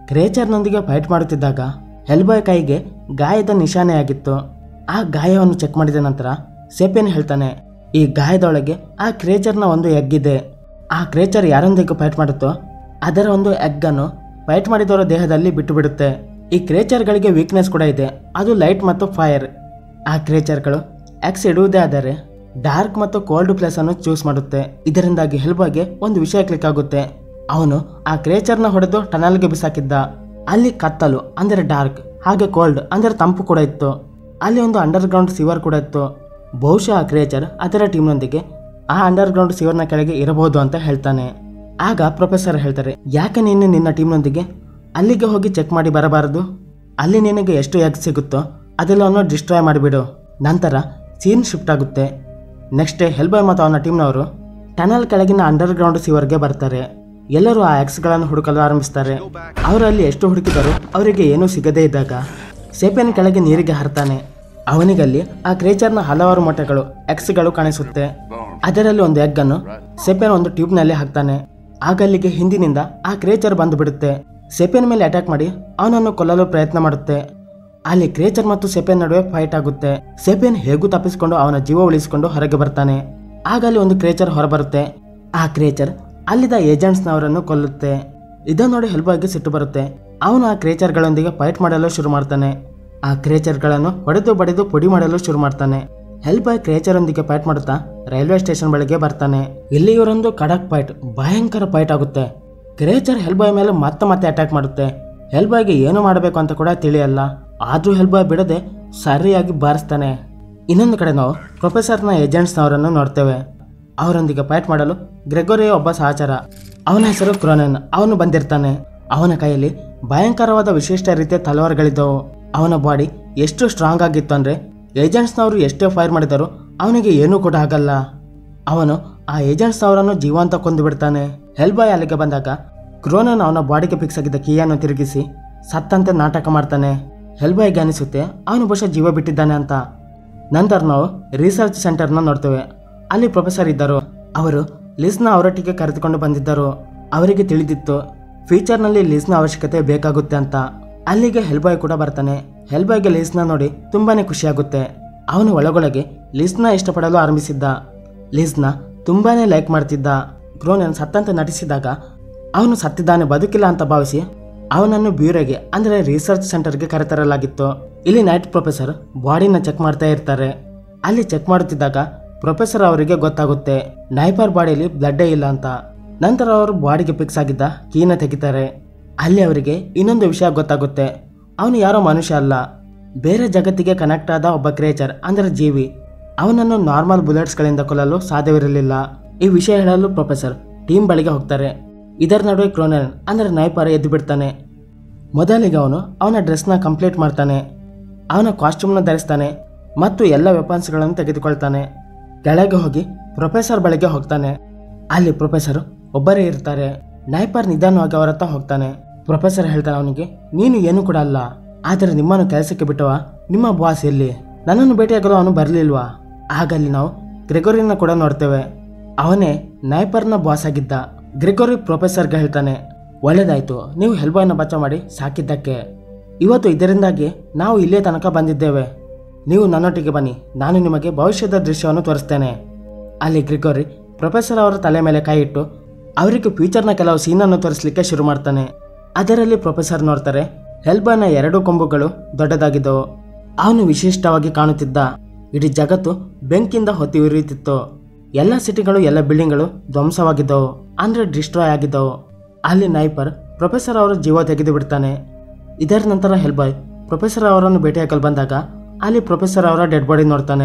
ಕ್ರೇಚರ್ನೊಂದಿಗೆ ಫೈಟ್ ಮಾಡುತ್ತಿದ್ದಾಗ ಹೆಲ್ಬಾಯ್ ಕೈಗೆ ಗಾಯದ ನಿಶಾನೆಯಾಗಿತ್ತು ಆ ಗಾಯವನ್ನು ಚೆಕ್ ಮಾಡಿದ ನಂತರ ಸೆಪೇನ್ ಹೇಳ್ತಾನೆ ಈ ಗಾಯದೊಳಗೆ ಆ ಕ್ರೇಚರ್ನ ಒಂದು ಎಗ್ ಇದೆ ಆ ಕ್ರೇಚರ್ ಯಾರೊಂದಿಗೆ ಫೈಟ್ ಮಾಡುತ್ತೋ ಅದರ ಒಂದು ಎಗ್ ಅನ್ನು ಫೈಟ್ ಮಾಡಿದವರ ದೇಹದಲ್ಲಿ ಬಿಟ್ಟು ಬಿಡುತ್ತೆ ಈ ಕ್ರೇಚರ್ಗಳಿಗೆ ವೀಕ್ನೆಸ್ ಕೂಡ ಇದೆ ಅದು ಲೈಟ್ ಮತ್ತು ಫೈರ್ ಆ ಕ್ರೇಚರ್ಗಳು ಎಕ್ಸ್ ಇಡುವುದೇ ಆದರೆ ಡಾರ್ಕ್ ಮತ್ತು ಕೋಲ್ಡ್ ಪ್ಲೇಸ್ ಅನ್ನು ಚೂಸ್ ಮಾಡುತ್ತೆ ಇದರಿಂದಾಗಿ ಹೆಲ್ಬಾಗೆ ಒಂದು ವಿಷಯ ಕ್ಲಿಕ್ ಆಗುತ್ತೆ ಅವನು ಆ ಕ್ರೇಚರ್ನ ಹೊಡೆದು ಟನಲ್ಗೆ ಬಿಸಾಕಿದ್ದ ಅಲ್ಲಿ ಕತ್ತಲು ಅಂದರೆ ಡಾರ್ಕ್ ಹಾಗೆ ಕೋಲ್ಡ್ ಅಂದರೆ ತಂಪು ಕೂಡ ಇತ್ತು ಅಲ್ಲಿ ಒಂದು ಅಂಡರ್ ಗ್ರೌಂಡ್ ಸಿವರ್ ಕೂಡ ಇತ್ತು ಬಹುಶಃ ಆ ಕ್ರೇಚರ್ ಅದರ ಟೀಮ್ನೊಂದಿಗೆ ಆ ಅಂಡರ್ ಗ್ರೌಂಡ್ ಸಿವರ್ನ ಕೆಳಗೆ ಇರಬಹುದು ಅಂತ ಹೇಳ್ತಾನೆ ಆಗ ಪ್ರೊಫೆಸರ್ ಹೇಳ್ತಾರೆ ಯಾಕೆ ನೀನು ನಿನ್ನ ಟೀಮ್ನೊಂದಿಗೆ ಅಲ್ಲಿಗೆ ಹೋಗಿ ಚೆಕ್ ಮಾಡಿ ಬರಬಾರದು ಅಲ್ಲಿ ನಿನಗೆ ಎಷ್ಟು ಎಗ್ ಸಿಗುತ್ತೋ ಅದೆಲ್ಲವನ್ನು ಡಿಸ್ಟ್ರಾಯ್ ಮಾಡಿಬಿಡು ನಂತರ ಸೀನ್ ಶಿಫ್ಟ್ ಆಗುತ್ತೆ ನೆಕ್ಸ್ಟ್ ಡೇ ಹೆಲ್ಬಾಯ್ ಮತ್ತು ಅವನ ಟೀಮ್ನವರು ಟನಲ್ ಕೆಳಗಿನ ಅಂಡರ್ ಗ್ರೌಂಡ್ ಸಿವರ್ಗೆ ಬರ್ತಾರೆ ಎಲ್ಲರೂ ಆ ಎಕ್ಸ್ಗಳನ್ನು ಹುಡುಕಲು ಆರಂಭಿಸ್ತಾರೆ ಅವರಲ್ಲಿ ಎಷ್ಟು ಹುಡುಕಿದರೂ ಅವರಿಗೆ ಏನೂ ಸಿಗದೇ ಇದ್ದಾಗ ಸೇಪೆನ್ ಕೆಳಗೆ ನೀರಿಗೆ ಹರ್ತಾನೆ ಅವನಿಗಲ್ಲಿ ಆ ಕ್ರೇಚರ್ನ ಹಲವಾರು ಮೊಟ್ಟೆಗಳು ಎಕ್ಸ್ಗಳು ಕಾಣಿಸುತ್ತೆ ಅದರಲ್ಲಿ ಒಂದು ಎಗ್ ಅನ್ನು ಸೆಪೆನ್ ಒಂದು ಟ್ಯೂಬ್ನಲ್ಲಿ ಹಾಕ್ತಾನೆ ಆಗ ಅಲ್ಲಿಗೆ ಹಿಂದಿನಿಂದ ಆ ಕ್ರೇಚರ್ ಬಂದು ಬಿಡುತ್ತೆ ಸೆಪೆನ್ ಮೇಲೆ ಅಟ್ಯಾಕ್ ಮಾಡಿ ಅವನನ್ನು ಕೊಲ್ಲಲು ಪ್ರಯತ್ನ ಮಾಡುತ್ತೆ ಅಲ್ಲಿ ಕ್ರೇಚರ್ ಮತ್ತು ಸೆಪೆನ್ ನಡುವೆ ಫೈಟ್ ಆಗುತ್ತೆ ಸೆಪೆನ್ ಹೇಗೂ ತಪ್ಪಿಸಿಕೊಂಡು ಅವನ ಜೀವ ಉಳಿಸಿಕೊಂಡು ಹೊರಗೆ ಬರ್ತಾನೆ ಆಗ ಅಲ್ಲಿ ಒಂದು ಕ್ರೇಚರ್ ಹೊರಬರುತ್ತೆ ಆ ಕ್ರೇಚರ್ ಅಲ್ಲಿದ್ದ ಏಜೆಂಟ್ಸ್ನವರನ್ನು ಕೊಲ್ಲುತ್ತೆ ಇದನ್ನು ನೋಡಿ ಹೆಲ್ಬಾಯ್ಗೆ ಸಿಟ್ಟು ಬರುತ್ತೆ ಅವನು ಆ ಕ್ರೇಚರ್ಗಳೊಂದಿಗೆ ಫೈಟ್ ಮಾಡಲು ಶುರು ಮಾಡ್ತಾನೆ ಆ ಕ್ರೇಚರ್ಗಳನ್ನು ಹೊಡೆದು ಬಡಿದು ಪುಡಿ ಮಾಡಲು ಶುರು ಮಾಡ್ತಾನೆ ಹೆಲ್ಬಾಯ್ ಕ್ರೇಚರೊಂದಿಗೆ ಫೈಟ್ ಮಾಡುತ್ತಾ ರೈಲ್ವೆ ಸ್ಟೇಷನ್ ಬಳಿಗೆ ಬರ್ತಾನೆ ಇಲ್ಲಿ ಇವರೊಂದು ಖಡಕ್ ಫೈಟ್ ಭಯಂಕರ ಫೈಟ್ ಆಗುತ್ತೆ ಕ್ರೇಚರ್ ಹೆಲ್ಬಾಯ್ ಮೇಲೆ ಮತ್ತೆ ಮತ್ತೆ ಅಟ್ಯಾಕ್ ಮಾಡುತ್ತೆ ಹೆಲ್ಬಾಯ್ಗೆ ಏನು ಮಾಡಬೇಕು ಅಂತ ಕೂಡ ತಿಳಿಯಲ್ಲ ಆದ್ರೂ ಹೆಲ್ಬಾಯ್ ಬಿಡದೆ ಸರಿಯಾಗಿ ಬಾರಿಸ್ತಾನೆ ಇನ್ನೊಂದು ಕಡೆ ನಾವು ಪ್ರೊಫೆಸರ್ನ ಏಜೆಂಟ್ಸ್ನವರನ್ನು ನೋಡ್ತೇವೆ ಅವರೊಂದಿಗೆ ಫೈಟ್ ಮಾಡಲು ಗ್ರೆಗೋರಿ ಒಬ್ಬ ಸಹಚರ ಅವನ ಹೆಸರು ಕ್ರೋನನ್ ಅವನು ಬಂದಿರ್ತಾನೆ ಅವನ ಕೈಯಲ್ಲಿ ಭಯಂಕರವಾದ ವಿಶಿಷ್ಟ ರೀತಿಯ ತಲವಾರುಗಳಿದ್ದವು ಅವನ ಬಾಡಿ ಎಷ್ಟು ಸ್ಟ್ರಾಂಗ್ ಆಗಿತ್ತು ಅಂದ್ರೆ ಏಜೆಂಟ್ಸ್ನವರು ಎಷ್ಟೇ ಫೈರ್ ಮಾಡಿದರೂ ಅವನಿಗೆ ಏನೂ ಕೂಡ ಆಗಲ್ಲ ಅವನು ಆ ಏಜೆಂಟ್ಸ್ನವರನ್ನು ಜೀವಂತ ಕೊಂದು ಬಿಡ್ತಾನೆ ಹೆಲ್ಬಾಯ್ ಅಲ್ಲಿಗೆ ಬಂದಾಗ ಕ್ರೋನನ್ ಅವನ ಬಾಡಿಗೆ ಫಿಕ್ಸ್ ಆಗಿದ್ದ ಕೀಯನ್ನು ತಿರುಗಿಸಿ ಸತ್ತಂತೆ ನಾಟಕ ಮಾಡ್ತಾನೆ ಹೆಲ್ಬಾಯ್ಗೆ ಅನಿಸುತ್ತೆ ಅವನು ಬಹುಶಃ ಜೀವ ಬಿಟ್ಟಿದ್ದಾನೆ ಅಂತ ನಂತರ ನಾವು ರಿಸರ್ಚ್ ಸೆಂಟರ್ನ ನೋಡ್ತೇವೆ ಅಲ್ಲಿ ಪ್ರೊಫೆಸರ್ ಇದ್ದರು ಅವರು ಲಿಸ್ನ ಅವರೊಟ್ಟಿಗೆ ಕರೆದುಕೊಂಡು ಬಂದಿದ್ದರು ಅವರಿಗೆ ತಿಳಿದಿತ್ತು ಫ್ಯೂಚರ್ನಲ್ಲಿ ಲಿಸ್ನ ಅವಶ್ಯಕತೆ ಬೇಕಾಗುತ್ತೆ ಅಂತ ಅಲ್ಲಿಗೆ ಹೆಲ್ಬಾಯ್ ಕೂಡ ಬರ್ತಾನೆ ಹೆಲ್ಬಾಯ್ಗೆ ಲಿಸ್ನ ನೋಡಿ ತುಂಬಾನೇ ಖುಷಿಯಾಗುತ್ತೆ ಅವನು ಒಳಗೊಳಗೆ ಲಿಸ್ನ ಇಷ್ಟಪಡಲು ಆರಂಭಿಸಿದ್ದ ಲಿಸ್ನ ತುಂಬಾನೇ ಲೈಕ್ ಮಾಡ್ತಿದ್ದ ಕ್ರೋನನ್ ಸತ್ತಂತೆ ನಟಿಸಿದಾಗ ಅವನು ಸತ್ತಿದ್ದಾನೆ ಬದುಕಿಲ್ಲ ಅಂತ ಭಾವಿಸಿ ಅವನನ್ನು ಬ್ಯೂರೋಗೆ ಅಂದರೆ ರಿಸರ್ಚ್ ಸೆಂಟರ್ಗೆ ಕರೆತರಲಾಗಿತ್ತು ಇಲ್ಲಿ ನೈಟ್ ಪ್ರೊಫೆಸರ್ ಬಾಡಿನ ಚೆಕ್ ಮಾಡ್ತಾ ಇರ್ತಾರೆ ಅಲ್ಲಿ ಚೆಕ್ ಮಾಡುತ್ತಿದ್ದಾಗ ಪ್ರೊಫೆಸರ್ ಅವರಿಗೆ ಗೊತ್ತಾಗುತ್ತೆ ನೈಪರ್ ಬಾಡಿಯಲ್ಲಿ ಬ್ಲಡ್ಡೇ ಇಲ್ಲ ಅಂತ ನಂತರ ಅವರು ಬಾಡಿಗೆ ಫಿಕ್ಸ್ ಆಗಿದ್ದ ಕೀನ ತೆಗಿತಾರೆ ಅಲ್ಲಿ ಅವರಿಗೆ ಇನ್ನೊಂದು ವಿಷಯ ಗೊತ್ತಾಗುತ್ತೆ ಅವನು ಯಾರೋ ಮನುಷ್ಯ ಅಲ್ಲ ಬೇರೆ ಜಗತ್ತಿಗೆ ಕನೆಕ್ಟ್ ಆದ ಒಬ್ಬ ಕ್ರೇಚರ್ ಅಂದರೆ ಜೀವಿ ಅವನನ್ನು ನಾರ್ಮಲ್ ಬುಲೆಟ್ಸ್ಗಳಿಂದ ಕೊಲ್ಲಲು ಸಾಧ್ಯವಿರಲಿಲ್ಲ ಈ ವಿಷಯ ಹೇಳಲು ಪ್ರೊಫೆಸರ್ ಟೀಮ್ ಬಳಿಗೆ ಹೋಗ್ತಾರೆ ಇದರ ನಡುವೆ ಕ್ರೋನನ್ ಅಂದರೆ ನೈಪರ್ ಎದ್ದು ಬಿಡ್ತಾನೆ ಮೊದಲಿಗೆ ಅವನು ಅವನ ಡ್ರೆಸ್ನ ಕಂಪ್ಲೀಟ್ ಮಾಡ್ತಾನೆ ಅವನ ಕಾಸ್ಟ್ಯೂಮ್ನ ಧರಿಸ್ತಾನೆ ಮತ್ತು ಎಲ್ಲ ವೆಪನ್ಸ್ಗಳನ್ನು ತೆಗೆದುಕೊಳ್ತಾನೆ ಕೆಳಗೆ ಹೋಗಿ ಪ್ರೊಫೆಸರ್ ಬಳಿಗೆ ಹೋಗ್ತಾನೆ ಅಲ್ಲಿ ಪ್ರೊಫೆಸರ್ ಒಬ್ಬರೇ ಇರ್ತಾರೆ ನೈಪರ್ ನಿಧಾನವಾಗಿ ಅವರ ಹತ್ರ ಹೋಗ್ತಾನೆ ಪ್ರೊಫೆಸರ್ ಹೇಳ್ತಾನೆ ಅವನಿಗೆ ನೀನು ಏನು ಕೂಡ ಅಲ್ಲ ಆದರೆ ನಿಮ್ಮನ್ನು ಕೆಲಸಕ್ಕೆ ಬಿಟ್ಟವ ನಿಮ್ಮ ಬಾಸ್ ಎಲ್ಲಿ ನನ್ನನ್ನು ಭೇಟಿಯಾಗಲು ಅವನು ಬರಲಿಲ್ವಾ ಆಗ ಅಲ್ಲಿ ನಾವು ಗ್ರೆಗೋರಿನ ಕೂಡ ನೋಡ್ತೇವೆ ಅವನೇ ನೈಪರ್ನ ಬಾಸ್ ಆಗಿದ್ದ ಗ್ರೆಗೋರಿ ಪ್ರೊಫೆಸರ್ಗೆ ಹೇಳ್ತಾನೆ ಒಳ್ಳೇದಾಯ್ತು ನೀವು ಹೆಲ್ಬಾಯ್ನ ಬಚಾವ್ ಮಾಡಿ ಸಾಕಿದ್ದಕ್ಕೆ ಇವತ್ತು ಇದರಿಂದಾಗಿ ನಾವು ಇಲ್ಲೇ ತನಕ ಬಂದಿದ್ದೇವೆ ನೀವು ನನ್ನೊಟ್ಟಿಗೆ ಬನ್ನಿ ನಾನು ನಿಮಗೆ ಭವಿಷ್ಯದ ದೃಶ್ಯವನ್ನು ತೋರಿಸ್ತೇನೆ ಅಲ್ಲಿ ಗ್ರಿಗೋರಿ ಪ್ರೊಫೆಸರ್ ಅವರ ತಲೆ ಮೇಲೆ ಕೈ ಇಟ್ಟು ಅವರಿಗೆ ಫ್ಯೂಚರ್ನ ಕೆಲವು ಸೀನನ್ನು ತೋರಿಸಲಿಕ್ಕೆ ಶುರು ಮಾಡ್ತಾನೆ ಅದರಲ್ಲಿ ಪ್ರೊಫೆಸರ್ ನೋಡ್ತಾರೆ ಹೆಲ್ಬಾಯ್ನ ಎರಡು ಕೊಂಬುಗಳು ದೊಡ್ಡದಾಗಿದ್ದವು ಅವನು ವಿಶಿಷ್ಟವಾಗಿ ಕಾಣುತ್ತಿದ್ದ ಇಡೀ ಜಗತ್ತು ಬೆಂಕಿಯಿಂದ ಹೊತ್ತಿ ಉರಿಯುತ್ತಿತ್ತು ಎಲ್ಲ ಸಿಟಿಗಳು ಎಲ್ಲ ಬಿಲ್ಡಿಂಗ್ಗಳು ಧ್ವಂಸವಾಗಿದ್ದವು ಅಂದ್ರೆ ಡಿಸ್ಟ್ರಾಯ್ ಆಗಿದ್ದವು ಅಲ್ಲಿ ನೈಪರ್ ಪ್ರೊಫೆಸರ್ ಅವರ ಜೀವ ತೆಗೆದು ಬಿಡ್ತಾನೆ ಇದರ ನಂತರ ಹೆಲ್ಬಾಯ್ ಪ್ರೊಫೆಸರ್ ಅವರನ್ನು ಭೇಟಿಯಾಗಲು ಬಂದಾಗ ಅಲ್ಲಿ ಪ್ರೊಫೆಸರ್ ಅವರ ಡೆಡ್ ಬಾಡಿ ನೋಡ್ತಾನೆ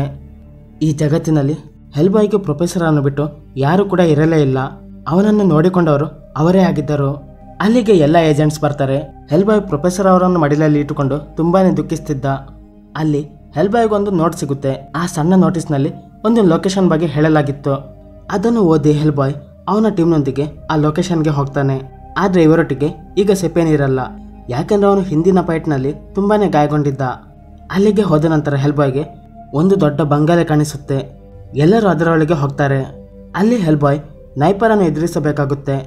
ಈ ಜಗತ್ತಿನಲ್ಲಿ ಹೆಲ್ಬಾಯ್ಗೆ ಪ್ರೊಫೆಸರ್ ಅನ್ನು ಬಿಟ್ಟು ಯಾರು ಕೂಡ ಇರಲೇ ಇಲ್ಲ ಅವನನ್ನು ನೋಡಿಕೊಂಡವರು ಅವರೇ ಆಗಿದ್ದರು ಅಲ್ಲಿಗೆ ಎಲ್ಲ ಏಜೆಂಟ್ಸ್ ಬರ್ತಾರೆ ಹೆಲ್ಬಾಯ್ ಪ್ರೊಫೆಸರ್ ಅವರನ್ನು ಮಡಿಲಲ್ಲಿ ಇಟ್ಟುಕೊಂಡು ತುಂಬಾನೇ ದುಃಖಿಸ್ತಿದ್ದ ಅಲ್ಲಿ ಹೆಲ್ಬಾಯ್ಗೊಂದು ನೋಟ್ ಸಿಗುತ್ತೆ ಆ ಸಣ್ಣ ನೋಟಿಸ್ನಲ್ಲಿ ಒಂದು ಲೊಕೇಶನ್ ಬಗ್ಗೆ ಹೇಳಲಾಗಿತ್ತು ಅದನ್ನು ಓದಿ ಹೆಲ್ಬಾಯ್ ಅವನ ಟೀಮ್ನೊಂದಿಗೆ ಆ ಲೊಕೇಶನ್ಗೆ ಹೋಗ್ತಾನೆ ಆದ್ರೆ ಇವರೊಟ್ಟಿಗೆ ಈಗ ಸೆಪೇನ್ ಇರಲ್ಲ ಯಾಕೆಂದ್ರೆ ಅವನು ಹಿಂದಿನ ಫೈಟ್ನಲ್ಲಿ ತುಂಬಾನೇ ಗಾಯಗೊಂಡಿದ್ದ ಅಲ್ಲಿಗೆ ಹೋದ ನಂತರ ಹೆಲ್ಬಾಯ್ಗೆ ಒಂದು ದೊಡ್ಡ ಬಂಗಲೆ ಕಾಣಿಸುತ್ತೆ ಎಲ್ಲರೂ ಅದರೊಳಗೆ ಹೋಗ್ತಾರೆ ಅಲ್ಲಿ ಹೆಲ್ಬಾಯ್ ನೈಪರನ್ನು ಎದುರಿಸಬೇಕಾಗುತ್ತೆ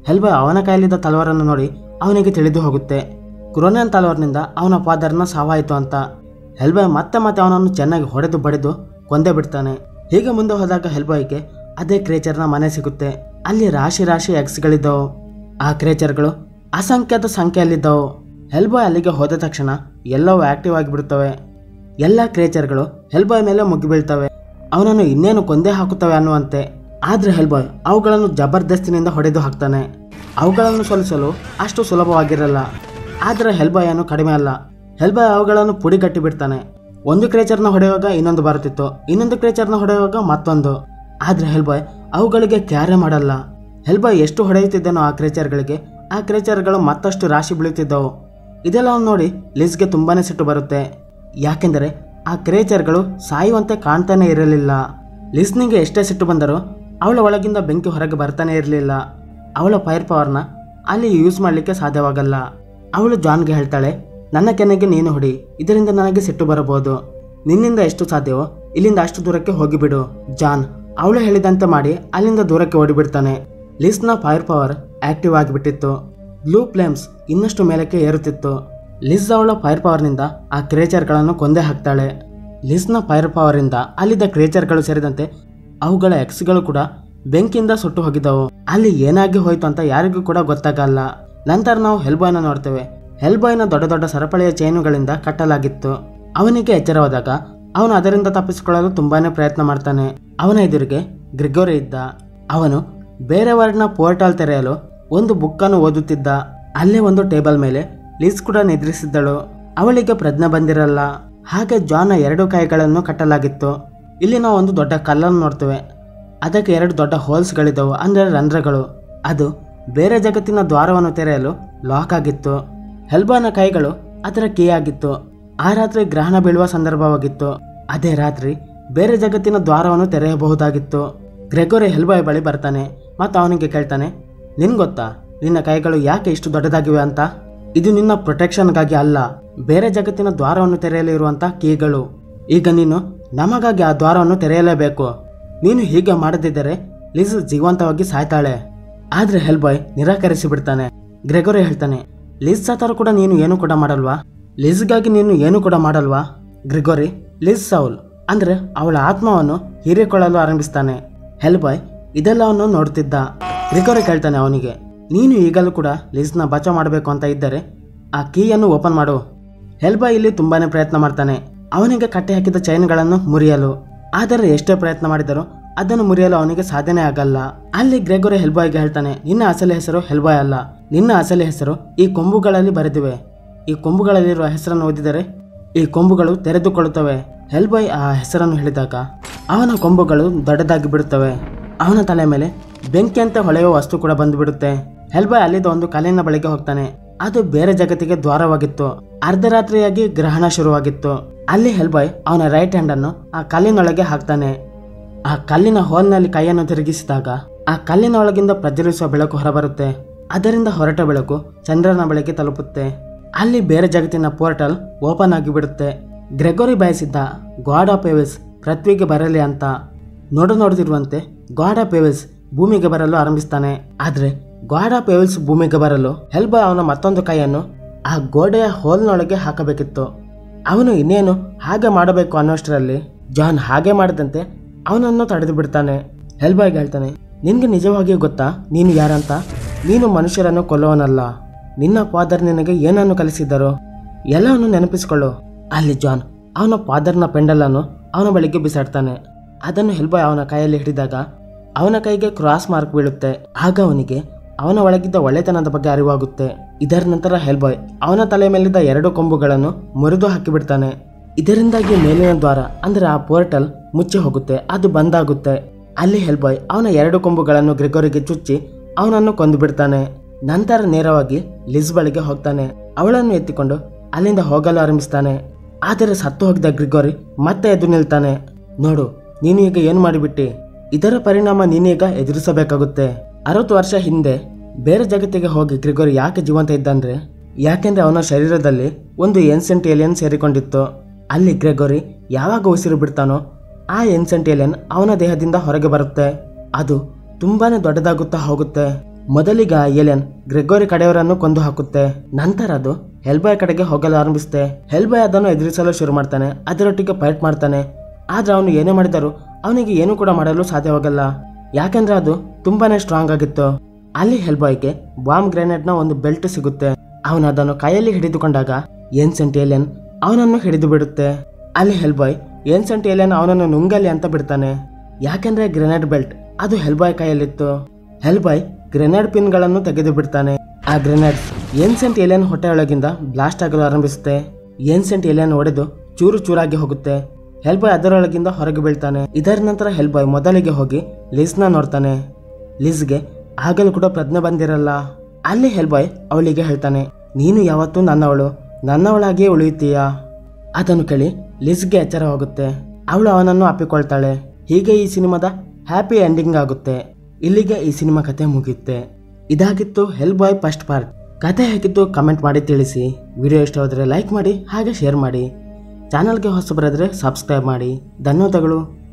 ಹೆಲ್ಬಾಯ್ ಅವನ ಕೈಯಲ್ಲಿದ್ದ ತಲವಾರನ್ನು ನೋಡಿ ಅವನಿಗೆ ತಿಳಿದು ಹೋಗುತ್ತೆ ಕ್ರೋನಿಯನ್ ತಲವಾರ್ನಿಂದ ಅವನ ಫಾದರ್ನ ಸಾವಾಯಿತು ಅಂತ ಹೆಲ್ಬಾಯ್ ಮತ್ತೆ ಮತ್ತೆ ಅವನನ್ನು ಚೆನ್ನಾಗಿ ಹೊಡೆದು ಬಡಿದು ಕೊಂದೇ ಬಿಡ್ತಾನೆ ಹೀಗೆ ಮುಂದೆ ಹೋದಾಗ ಹೆಲ್ಬಾಯ್ಗೆ ಅದೇ ಕ್ರೇಚರ್ನ ಮನೆ ಸಿಗುತ್ತೆ ಅಲ್ಲಿ ರಾಶಿ ರಾಶಿ ಎಗ್ಸ್ಗಳಿದ್ದವು ಆ ಕ್ರೇಚರ್ಗಳು ಅಸಂಖ್ಯಾತ ಸಂಖ್ಯೆಯಲ್ಲಿದ್ದವು ಹೆಲ್ಬಾಯ್ ಅಲ್ಲಿಗೆ ಹೋದ ತಕ್ಷಣ ಎಲ್ಲವೂ ಆಕ್ಟಿವ್ ಆಗಿಬಿಡುತ್ತವೆ ಎಲ್ಲ ಕ್ರೇಚರ್ಗಳು ಹೆಲ್ಬಾಯ್ ಮೇಲೆ ಮುಗಿ ಬೀಳ್ತವೆ ಅವನನ್ನು ಇನ್ನೇನು ಕೊಂದೇ ಹಾಕುತ್ತವೆ ಅನ್ನುವಂತೆ ಆದ್ರೆ ಹೆಲ್ಬಾಯ್ ಅವುಗಳನ್ನು ಜಬರ್ದಸ್ತಿನಿಂದ ಹೊಡೆದು ಹಾಕ್ತಾನೆ ಅವುಗಳನ್ನು ಸೋಲಿಸಲು ಅಷ್ಟು ಸುಲಭವಾಗಿರಲ್ಲ ಆದರೆ ಹೆಲ್ಬಾಯ್ ಅನ್ನು ಕಡಿಮೆ ಅಲ್ಲ ಹೆಲ್ಬಾಯ್ ಅವುಗಳನ್ನು ಪುಡಿಗಟ್ಟಿ ಬಿಡ್ತಾನೆ ಒಂದು ಕ್ರೇಚರ್ನ ಹೊಡೆಯುವಾಗ ಇನ್ನೊಂದು ಬರುತ್ತಿತ್ತು ಇನ್ನೊಂದು ಕ್ರೇಚರ್ನ ಹೊಡೆಯುವಾಗ ಮತ್ತೊಂದು ಆದ್ರೆ ಹೆಲ್ಬಾಯ್ ಅವುಗಳಿಗೆ ಕ್ಯಾರೆ ಮಾಡಲ್ಲ ಹೆಲ್ಬಾಯ್ ಎಷ್ಟು ಹೊಡೆಯುತ್ತಿದ್ದನೋ ಆ ಕ್ರೇಚರ್ಗಳಿಗೆ ಆ ಕ್ರೇಚರ್ಗಳು ಮತ್ತಷ್ಟು ರಾಶಿ ಬೀಳುತ್ತಿದ್ದವು ಇದೆಲ್ಲ ನೋಡಿ ಲಿಸ್ಗೆ ತುಂಬಾನೇ ಸಿಟ್ಟು ಬರುತ್ತೆ ಯಾಕೆಂದರೆ ಆ ಕ್ರೇಚರ್ಗಳು ಸಾಯುವಂತೆ ಕಾಣ್ತಾನೆ ಇರಲಿಲ್ಲ ಲಿಸ್ನಿಗೆ ಎಷ್ಟೇ ಸಿಟ್ಟು ಬಂದರೂ ಅವಳ ಒಳಗಿಂದ ಬೆಂಕಿ ಹೊರಗೆ ಬರ್ತಾನೆ ಇರಲಿಲ್ಲ ಅವಳ ಫೈರ್ ಪವರ್ನ ಅಲ್ಲಿ ಯೂಸ್ ಮಾಡಲಿಕ್ಕೆ ಸಾಧ್ಯವಾಗಲ್ಲ ಅವಳು ಜಾನ್ಗೆ ಹೇಳ್ತಾಳೆ ನನ್ನ ಕೆನೆಗೆ ನೀನು ಹೊಡಿ ಇದರಿಂದ ನನಗೆ ಸಿಟ್ಟು ಬರಬಹುದು ನಿನ್ನಿಂದ ಎಷ್ಟು ಸಾಧ್ಯವೋ ಇಲ್ಲಿಂದ ಅಷ್ಟು ದೂರಕ್ಕೆ ಹೋಗಿಬಿಡು ಜಾನ್ ಅವಳು ಹೇಳಿದಂತೆ ಮಾಡಿ ಅಲ್ಲಿಂದ ದೂರಕ್ಕೆ ಓಡಿಬಿಡ್ತಾನೆ ಲಿಸ್ನ ಫೈರ್ ಪವರ್ ಆಕ್ಟಿವ್ ಆಗಿಬಿಟ್ಟಿತ್ತು ಬ್ಲೂ ಫ್ಲೇಮ್ಸ್ ಇನ್ನಷ್ಟು ಮೇಲಕ್ಕೆ ಏರುತ್ತಿತ್ತು ಲಿಸ್ ಅವಳ ಫೈರ್ ಪವರ್ನಿಂದ ಆ ಕ್ರೇಚರ್ಗಳನ್ನು ಕೊಂದೇ ಹಾಕ್ತಾಳೆ ಲಿಸ್ನ ಫೈರ್ ಪವರಿಂದ ಅಲ್ಲಿದ್ದ ಕ್ರೇಚರ್ಗಳು ಸೇರಿದಂತೆ ಅವುಗಳ ಎಕ್ಸ್ಗಳು ಕೂಡ ಬೆಂಕಿಯಿಂದ ಸುಟ್ಟು ಹೋಗಿದ್ದವು ಅಲ್ಲಿ ಏನಾಗಿ ಹೋಯ್ತು ಅಂತ ಯಾರಿಗೂ ಕೂಡ ಗೊತ್ತಾಗಲ್ಲ ನಂತರ ನಾವು ಹೆಲ್ಬಾಯ್ನ ನೋಡ್ತೇವೆ ಹೆಲ್ಬಾಯ್ನ ದೊಡ್ಡ ದೊಡ್ಡ ಸರಪಳಿಯ ಚೈನುಗಳಿಂದ ಕಟ್ಟಲಾಗಿತ್ತು ಅವನಿಗೆ ಎಚ್ಚರವಾದಾಗ ಅವನು ಅದರಿಂದ ತಪ್ಪಿಸಿಕೊಳ್ಳಲು ತುಂಬಾನೇ ಪ್ರಯತ್ನ ಮಾಡ್ತಾನೆ ಅವನ ಎದುರಿಗೆ ಗ್ರಿಗೋರಿ ಇದ್ದ ಅವನು ಬೇರೆ ವರ್ಡ್ನ ಪೋರ್ಟಲ್ ತೆರೆಯಲು ಒಂದು ಬುಕ್ಕನ್ನು ಓದುತ್ತಿದ್ದ ಅಲ್ಲೇ ಒಂದು ಟೇಬಲ್ ಮೇಲೆ ಲಿಸ್ ಕೂಡ ನಿದ್ರಿಸಿದ್ದಳು ಅವಳಿಗೆ ಪ್ರಜ್ಞೆ ಬಂದಿರಲ್ಲ ಹಾಗೆ ಜಾನ್ನ ಎರಡು ಕೈಗಳನ್ನು ಕಟ್ಟಲಾಗಿತ್ತು ಇಲ್ಲಿ ನಾವು ಒಂದು ದೊಡ್ಡ ಕಲ್ಲನ್ನು ನೋಡ್ತೇವೆ ಅದಕ್ಕೆ ಎರಡು ದೊಡ್ಡ ಹೋಲ್ಸ್ಗಳಿದ್ದವು ಅಂದರೆ ರಂಧ್ರಗಳು ಅದು ಬೇರೆ ಜಗತ್ತಿನ ದ್ವಾರವನ್ನು ತೆರೆಯಲು ಲಾಕ್ ಆಗಿತ್ತು ಹೆಲ್ಬಾನ ಕೈಗಳು ಅದರ ಕೀ ಆಗಿತ್ತು ಆ ರಾತ್ರಿ ಗ್ರಹಣ ಬೀಳುವ ಸಂದರ್ಭವಾಗಿತ್ತು ಅದೇ ರಾತ್ರಿ ಬೇರೆ ಜಗತ್ತಿನ ದ್ವಾರವನ್ನು ತೆರೆಯಬಹುದಾಗಿತ್ತು ಗ್ರೆಗೋರಿ ಹೆಲ್ಬಾಯ್ ಬಳಿ ಬರ್ತಾನೆ ಮತ್ತು ಅವನಿಗೆ ಕೇಳ್ತಾನೆ ನಿನ್ ಗೊತ್ತಾ ನಿನ್ನ ಕೈಗಳು ಯಾಕೆ ಇಷ್ಟು ದೊಡ್ಡದಾಗಿವೆ ಅಂತ ಇದು ನಿನ್ನ ಪ್ರೊಟೆಕ್ಷನ್ಗಾಗಿ ಅಲ್ಲ ಬೇರೆ ಜಗತ್ತಿನ ದ್ವಾರವನ್ನು ತೆರೆಯಲು ಇರುವಂತ ಕೀಗಳು ಈಗ ನೀನು ನಮಗಾಗಿ ಆ ದ್ವಾರವನ್ನು ತೆರೆಯಲೇಬೇಕು ನೀನು ಹೀಗೆ ಮಾಡದಿದ್ದರೆ ಲಿಸ್ ಜೀವಂತವಾಗಿ ಸಾಯ್ತಾಳೆ ಆದ್ರೆ ಹೆಲ್ಬಾಯ್ ನಿರಾಕರಿಸಿ ಬಿಡ್ತಾನೆ ಗ್ರೆಗೋರಿ ಹೇಳ್ತಾನೆ ಲಿಸ್ ಸತ್ತಾರು ಕೂಡ ನೀನು ಏನು ಕೂಡ ಮಾಡಲ್ವಾ ಲಿಸ್ಗಾಗಿ ನೀನು ಏನು ಕೂಡ ಮಾಡಲ್ವಾ ಗ್ರಿಗೋರಿ ಲಿಸ್ ಸೌಲ್ ಅಂದ್ರೆ ಅವಳ ಆತ್ಮವನ್ನು ಹೀರಿಕೊಳ್ಳಲು ಆರಂಭಿಸ್ತಾನೆ ಹೆಲ್ಬಾಯ್ ಇದೆಲ್ಲವನ್ನು ನೋಡ್ತಿದ್ದ ಗ್ರಿಗೋರಿ ಕೇಳ್ತಾನೆ ಅವನಿಗೆ ನೀನು ಈಗಲೂ ಕೂಡ ಲಿಸ್ನ ಬಚಾವ್ ಮಾಡಬೇಕು ಅಂತ ಇದ್ದರೆ ಆ ಕೀಯನ್ನು ಓಪನ್ ಮಾಡು ಹೆಲ್ಬಾಯ್ ಇಲ್ಲಿ ತುಂಬಾನೇ ಪ್ರಯತ್ನ ಮಾಡ್ತಾನೆ ಅವನಿಗೆ ಕಟ್ಟಿ ಹಾಕಿದ ಚೈನ್ಗಳನ್ನು ಮುರಿಯಲು ಆದರೆ ಎಷ್ಟೇ ಪ್ರಯತ್ನ ಮಾಡಿದರೂ ಅದನ್ನು ಮುರಿಯಲು ಅವನಿಗೆ ಸಾಧ್ಯನೇ ಆಗಲ್ಲ ಅಲ್ಲಿ ಗ್ರೆಗೋರಿ ಹೆಲ್ಬಾಯ್ಗೆ ಹೇಳ್ತಾನೆ ನಿನ್ನ ಅಸಲಿ ಹೆಸರು ಹೆಲ್ಬಾಯ್ ಅಲ್ಲ ನಿನ್ನ ಅಸಲಿ ಹೆಸರು ಈ ಕೊಂಬುಗಳಲ್ಲಿ ಬರೆದಿವೆ ಈ ಕೊಂಬುಗಳಲ್ಲಿರುವ ಹೆಸರನ್ನು ಓದಿದರೆ ಈ ಕೊಂಬುಗಳು ತೆರೆದುಕೊಳ್ಳುತ್ತವೆ ಹೆಲ್ಬಾಯ್ ಆ ಹೆಸರನ್ನು ಹೇಳಿದಾಗ ಅವನ ಕೊಂಬುಗಳು ದೊಡ್ಡದಾಗಿ ಬಿಡುತ್ತವೆ ಅವನ ತಲೆ ಮೇಲೆ ಬೆಂಕಿಯಂತೆ ಹೊಳೆಯುವ ವಸ್ತು ಕೂಡ ಬಂದು ಬಿಡುತ್ತೆ ಹೆಲ್ಬಾಯ್ ಅಲ್ಲಿದ್ದ ಒಂದು ಕಲ್ಲಿನ ಬಳಿಗೆ ಹೋಗ್ತಾನೆ ಅದು ಬೇರೆ ಜಗತ್ತಿಗೆ ದ್ವಾರವಾಗಿತ್ತು ಅರ್ಧರಾತ್ರಿಯಾಗಿ ಗ್ರಹಣ ಶುರುವಾಗಿತ್ತು ಅಲ್ಲಿ ಹೆಲ್ಬಾಯ್ ಅವನ ರೈಟ್ ಹ್ಯಾಂಡ್ ಅನ್ನು ಆ ಕಲ್ಲಿನೊಳಗೆ ಹಾಕ್ತಾನೆ ಆ ಕಲ್ಲಿನ ಹೋಲ್ನಲ್ಲಿ ಕೈಯನ್ನು ತಿರುಗಿಸಿದಾಗ ಆ ಕಲ್ಲಿನ ಒಳಗಿಂದ ಪ್ರಜ್ವಲಿಸುವ ಬೆಳಕು ಹೊರಬರುತ್ತೆ ಅದರಿಂದ ಹೊರಟ ಬೆಳಕು ಚಂದ್ರನ ಬಳಿಗೆ ತಲುಪುತ್ತೆ ಅಲ್ಲಿ ಬೇರೆ ಜಗತ್ತಿನ ಪೋರ್ಟಲ್ ಓಪನ್ ಆಗಿಬಿಡುತ್ತೆ ಗ್ರೆಗೋರಿ ಬಯಸಿದ್ದ ಗಾಡ್ ಆಫ್ ಎವಿಲ್ಸ್ ಪೃಥ್ವಿಗೆ ಬರಲಿ ಅಂತ ನೋಡ ನೋಡದಿರುವಂತೆ ಗಾಡ್ ಆಫ್ ಎವಿಲ್ಸ್ ಭೂಮಿಗೆ ಬರಲು ಆರಂಭಿಸ್ತಾನೆ ಆದ್ರೆ ಗಾಡ್ ಆಫ್ ಎವಿಲ್ಸ್ ಭೂಮಿಗೆ ಬರಲು ಹೆಲ್ಬಾಯ್ ಅವನ ಮತ್ತೊಂದು ಕೈಯನ್ನು ಆ ಗೋಡೆಯ ಹೋಲ್ನೊಳಗೆ ಹಾಕಬೇಕಿತ್ತು ಅವನು ಇನ್ನೇನು ಹಾಗೆ ಮಾಡಬೇಕು ಅನ್ನೋಷ್ಟರಲ್ಲಿ ಜಾನ್ ಹಾಗೆ ಮಾಡದಂತೆ ಅವನನ್ನು ತಡೆದು ಬಿಡ್ತಾನೆ ಹೆಲ್ಬಾಯ್ಗೆ ಹೇಳ್ತಾನೆ ನಿನ್ಗೆ ನಿಜವಾಗಿಯೂ ಗೊತ್ತಾ ನೀನು ಯಾರಂತ ನೀನು ಮನುಷ್ಯರನ್ನು ಕೊಲ್ಲುವನಲ್ಲ ನಿನ್ನ ಫಾದರ್ ನಿನಗೆ ಏನನ್ನು ಕಲಿಸಿದ್ದರೋ ಎಲ್ಲವನ್ನು ನೆನಪಿಸಿಕೊಳ್ಳು ಅಲ್ಲಿ ಜಾನ್ ಅವನ ಫಾದರ್ನ ಪೆಂಡಲನ್ನು ಅವನ ಬಳಿಗೆ ಬಿಸಾಡ್ತಾನೆ ಅದನ್ನು ಹೆಲ್ಬಾಯ್ ಅವನ ಕೈಯಲ್ಲಿ ಹಿಡಿದಾಗ ಅವನ ಕೈಗೆ ಕ್ರಾಸ್ ಮಾರ್ಕ್ ಬೀಳುತ್ತೆ ಆಗ ಅವನಿಗೆ ಅವನ ಒಳಗಿದ್ದ ಒಳ್ಳೆತನದ ಬಗ್ಗೆ ಅರಿವಾಗುತ್ತೆ ಇದರ ನಂತರ ಹೆಲ್ಬಾಯ್ ಅವನ ತಲೆ ಮೇಲಿದ್ದ ಎರಡು ಕೊಂಬುಗಳನ್ನು ಮುರಿದು ಹಾಕಿಬಿಡ್ತಾನೆ ಇದರಿಂದಾಗಿ ಮೇಲಿನ ದ್ವಾರ ಅಂದ್ರೆ ಆ ಪೋರ್ಟಲ್ ಮುಚ್ಚಿ ಹೋಗುತ್ತೆ ಅದು ಬಂದಾಗುತ್ತೆ ಅಲ್ಲಿ ಹೆಲ್ಬಾಯ್ ಅವನ ಎರಡು ಕೊಂಬುಗಳನ್ನು ಗ್ರೆಗೋರಿಗೆ ಚುಚ್ಚಿ ಅವನನ್ನು ಕೊಂದು ಬಿಡ್ತಾನೆ ನಂತರ ನೇರವಾಗಿ ಲಿಸ್ ಬಳಿಗೆ ಹೋಗ್ತಾನೆ ಅವಳನ್ನು ಎತ್ತಿಕೊಂಡು ಅಲ್ಲಿಂದ ಹೋಗಲು ಆರಂಭಿಸ್ತಾನೆ ಆದರೆ ಸತ್ತು ಹೋಗಿದ್ದ ಗ್ರಿಗೋರಿ ಮತ್ತೆ ಎದ್ದು ನಿಲ್ತಾನೆ ನೋಡು ನೀನು ಈಗ ಏನು ಮಾಡಿಬಿಟ್ಟಿ ಇದರ ಪರಿಣಾಮ ನೀನೀಗ ಎದುರಿಸಬೇಕಾಗುತ್ತೆ ಅರವತ್ತು ವರ್ಷ ಹಿಂದೆ ಬೇರೆ ಜಗತ್ತಿಗೆ ಹೋಗಿ ಗ್ರಿಗೋರಿ ಯಾಕೆ ಜೀವಂತ ಇದ್ದಂದ್ರೆ ಯಾಕೆಂದ್ರೆ ಅವನ ಶರೀರದಲ್ಲಿ ಒಂದು ಏನ್ಸೆಂಟ್ ಏಲಿಯನ್ ಸೇರಿಕೊಂಡಿತ್ತು ಅಲ್ಲಿ ಗ್ರೆಗೋರಿ ಯಾವಾಗ ಉಸಿರು ಬಿಡ್ತಾನೋ ಆ ಏನ್ಸೆಂಟ್ ಏಲಿಯನ್ ಅವನ ದೇಹದಿಂದ ಹೊರಗೆ ಬರುತ್ತೆ ಅದು ತುಂಬಾನೇ ದೊಡ್ಡದಾಗುತ್ತಾ ಹೋಗುತ್ತೆ ಮೊದಲಿಗ ಏಲಿಯನ್ ಗ್ರೆಗೋರಿ ಕಡೆಯವರನ್ನು ಕೊಂದು ಹಾಕುತ್ತೆ ನಂತರ ಅದು ಹೆಲ್ಬಾಯ್ ಕಡೆಗೆ ಹೋಗಲು ಆರಂಭಿಸುತ್ತೆ ಹೆಲ್ಬಾಯ್ ಅದನ್ನು ಎದುರಿಸಲು ಶುರು ಮಾಡ್ತಾನೆ ಅದರೊಟ್ಟಿಗೆ ಫೈಟ್ ಮಾಡ್ತಾನೆ ಆದ್ರೆ ಅವನು ಏನೇ ಮಾಡಿದರೂ ಅವನಿಗೆ ಏನು ಕೂಡ ಮಾಡಲು ಸಾಧ್ಯವಾಗಲ್ಲ ಯಾಕೆಂದ್ರೆ ಅದು ತುಂಬಾನೇ ಸ್ಟ್ರಾಂಗ್ ಆಗಿತ್ತು ಅಲ್ಲಿ ಹೆಲ್ಬಾಯ್ಗೆ ಬಾಂಬ್ ಗ್ರೆನೇಡ್ ನ ಒಂದು ಬೆಲ್ಟ್ ಸಿಗುತ್ತೆ ಅವನು ಅದನ್ನು ಕೈಯಲ್ಲಿ ಹಿಡಿದುಕೊಂಡಾಗ ಏನ್ಸೆಂಟ್ ಏಲಿಯನ್ ಅವನನ್ನು ಹಿಡಿದು ಬಿಡುತ್ತೆ ಅಲ್ಲಿ ಹೆಲ್ಬಾಯ್ ಏನ್ಸೆಂಟ್ ಏಲಿಯನ್ ಅವನನ್ನು ನುಂಗಲಿ ಅಂತ ಬಿಡ್ತಾನೆ ಯಾಕೆಂದ್ರೆ ಗ್ರೆನೇಡ್ ಬೆಲ್ಟ್ ಅದು ಹೆಲ್ಬಾಯ್ ಕೈಯಲ್ಲಿತ್ತು ಹೆಲ್ಬಾಯ್ ಗ್ರೆನೇಡ್ ಪಿನ್ಗಳನ್ನು ತೆಗೆದು ಬಿಡ್ತಾನೆ ಆ ಗ್ರೆನೇಡ್ ಏನ್ಸೆಂಟ್ ಏಲಿಯನ್ ಹೊಟ್ಟೆಯೊಳಗಿಂದ ಬ್ಲಾಸ್ಟ್ ಆಗಲು ಆರಂಭಿಸುತ್ತೆ ಏನ್ಸೆಂಟ್ ಏಲಿಯನ್ ಒಡೆದು ಚೂರು ಚೂರಾಗಿ ಹೋಗುತ್ತೆ ಹೆಲ್ಬಾಯ್ ಅದರೊಳಗಿಂದ ಹೊರಗೆ ಬೀಳ್ತಾನೆ ಇದರ ನಂತರ ಹೆಲ್ಬಾಯ್ ಮೊದಲಿಗೆ ಹೋಗಿ ಲಿಸ್ನ ನೋಡ್ತಾನೆ ಲಿಸ್ಗೆ ಆಗಲೂ ಕೂಡ ಪ್ರಜ್ಞೆ ಬಂದಿರಲ್ಲ ಅಲ್ಲಿ ಹೆಲ್ಬಾಯ್ ಅವಳಿಗೆ ಹೇಳ್ತಾನೆ ನೀನು ಯಾವತ್ತೂ ನನ್ನವಳು ನನ್ನವಳಾಗಿಯೇ ಉಳಿಯುತ್ತೀಯಾ ಅದನ್ನು ಕೇಳಿ ಲಿಸ್ಗೆ ಎಚ್ಚರ ಹೋಗುತ್ತೆ ಅವಳು ಅವನನ್ನು ಅಪ್ಪಿಕೊಳ್ತಾಳೆ ಹೀಗೆ ಈ ಸಿನಿಮಾದ ಹ್ಯಾಪಿ ಎಂಡಿಂಗ್ ಆಗುತ್ತೆ ಇಲ್ಲಿಗೆ ಈ ಸಿನಿಮಾ ಕತೆ ಮುಗಿಯುತ್ತೆ ಇದಾಗಿತ್ತು ಹೆಲ್ ಬಾಯ್ ಫಸ್ಟ್ ಪಾರ್ಟ್ ಕತೆ ಹೇಗಿತ್ತು ಕಮೆಂಟ್ ಮಾಡಿ ತಿಳಿಸಿ ವಿಡಿಯೋ ಇಷ್ಟವಾದರೆ ಲೈಕ್ ಮಾಡಿ ಹಾಗೆ ಶೇರ್ ಮಾಡಿ ಚಾನಲ್ಗೆ ಹೊಸಬರಾದರೆ ಸಬ್ಸ್ಕ್ರೈಬ್ ಮಾಡಿ ಧನ್ಯವಾದಗಳು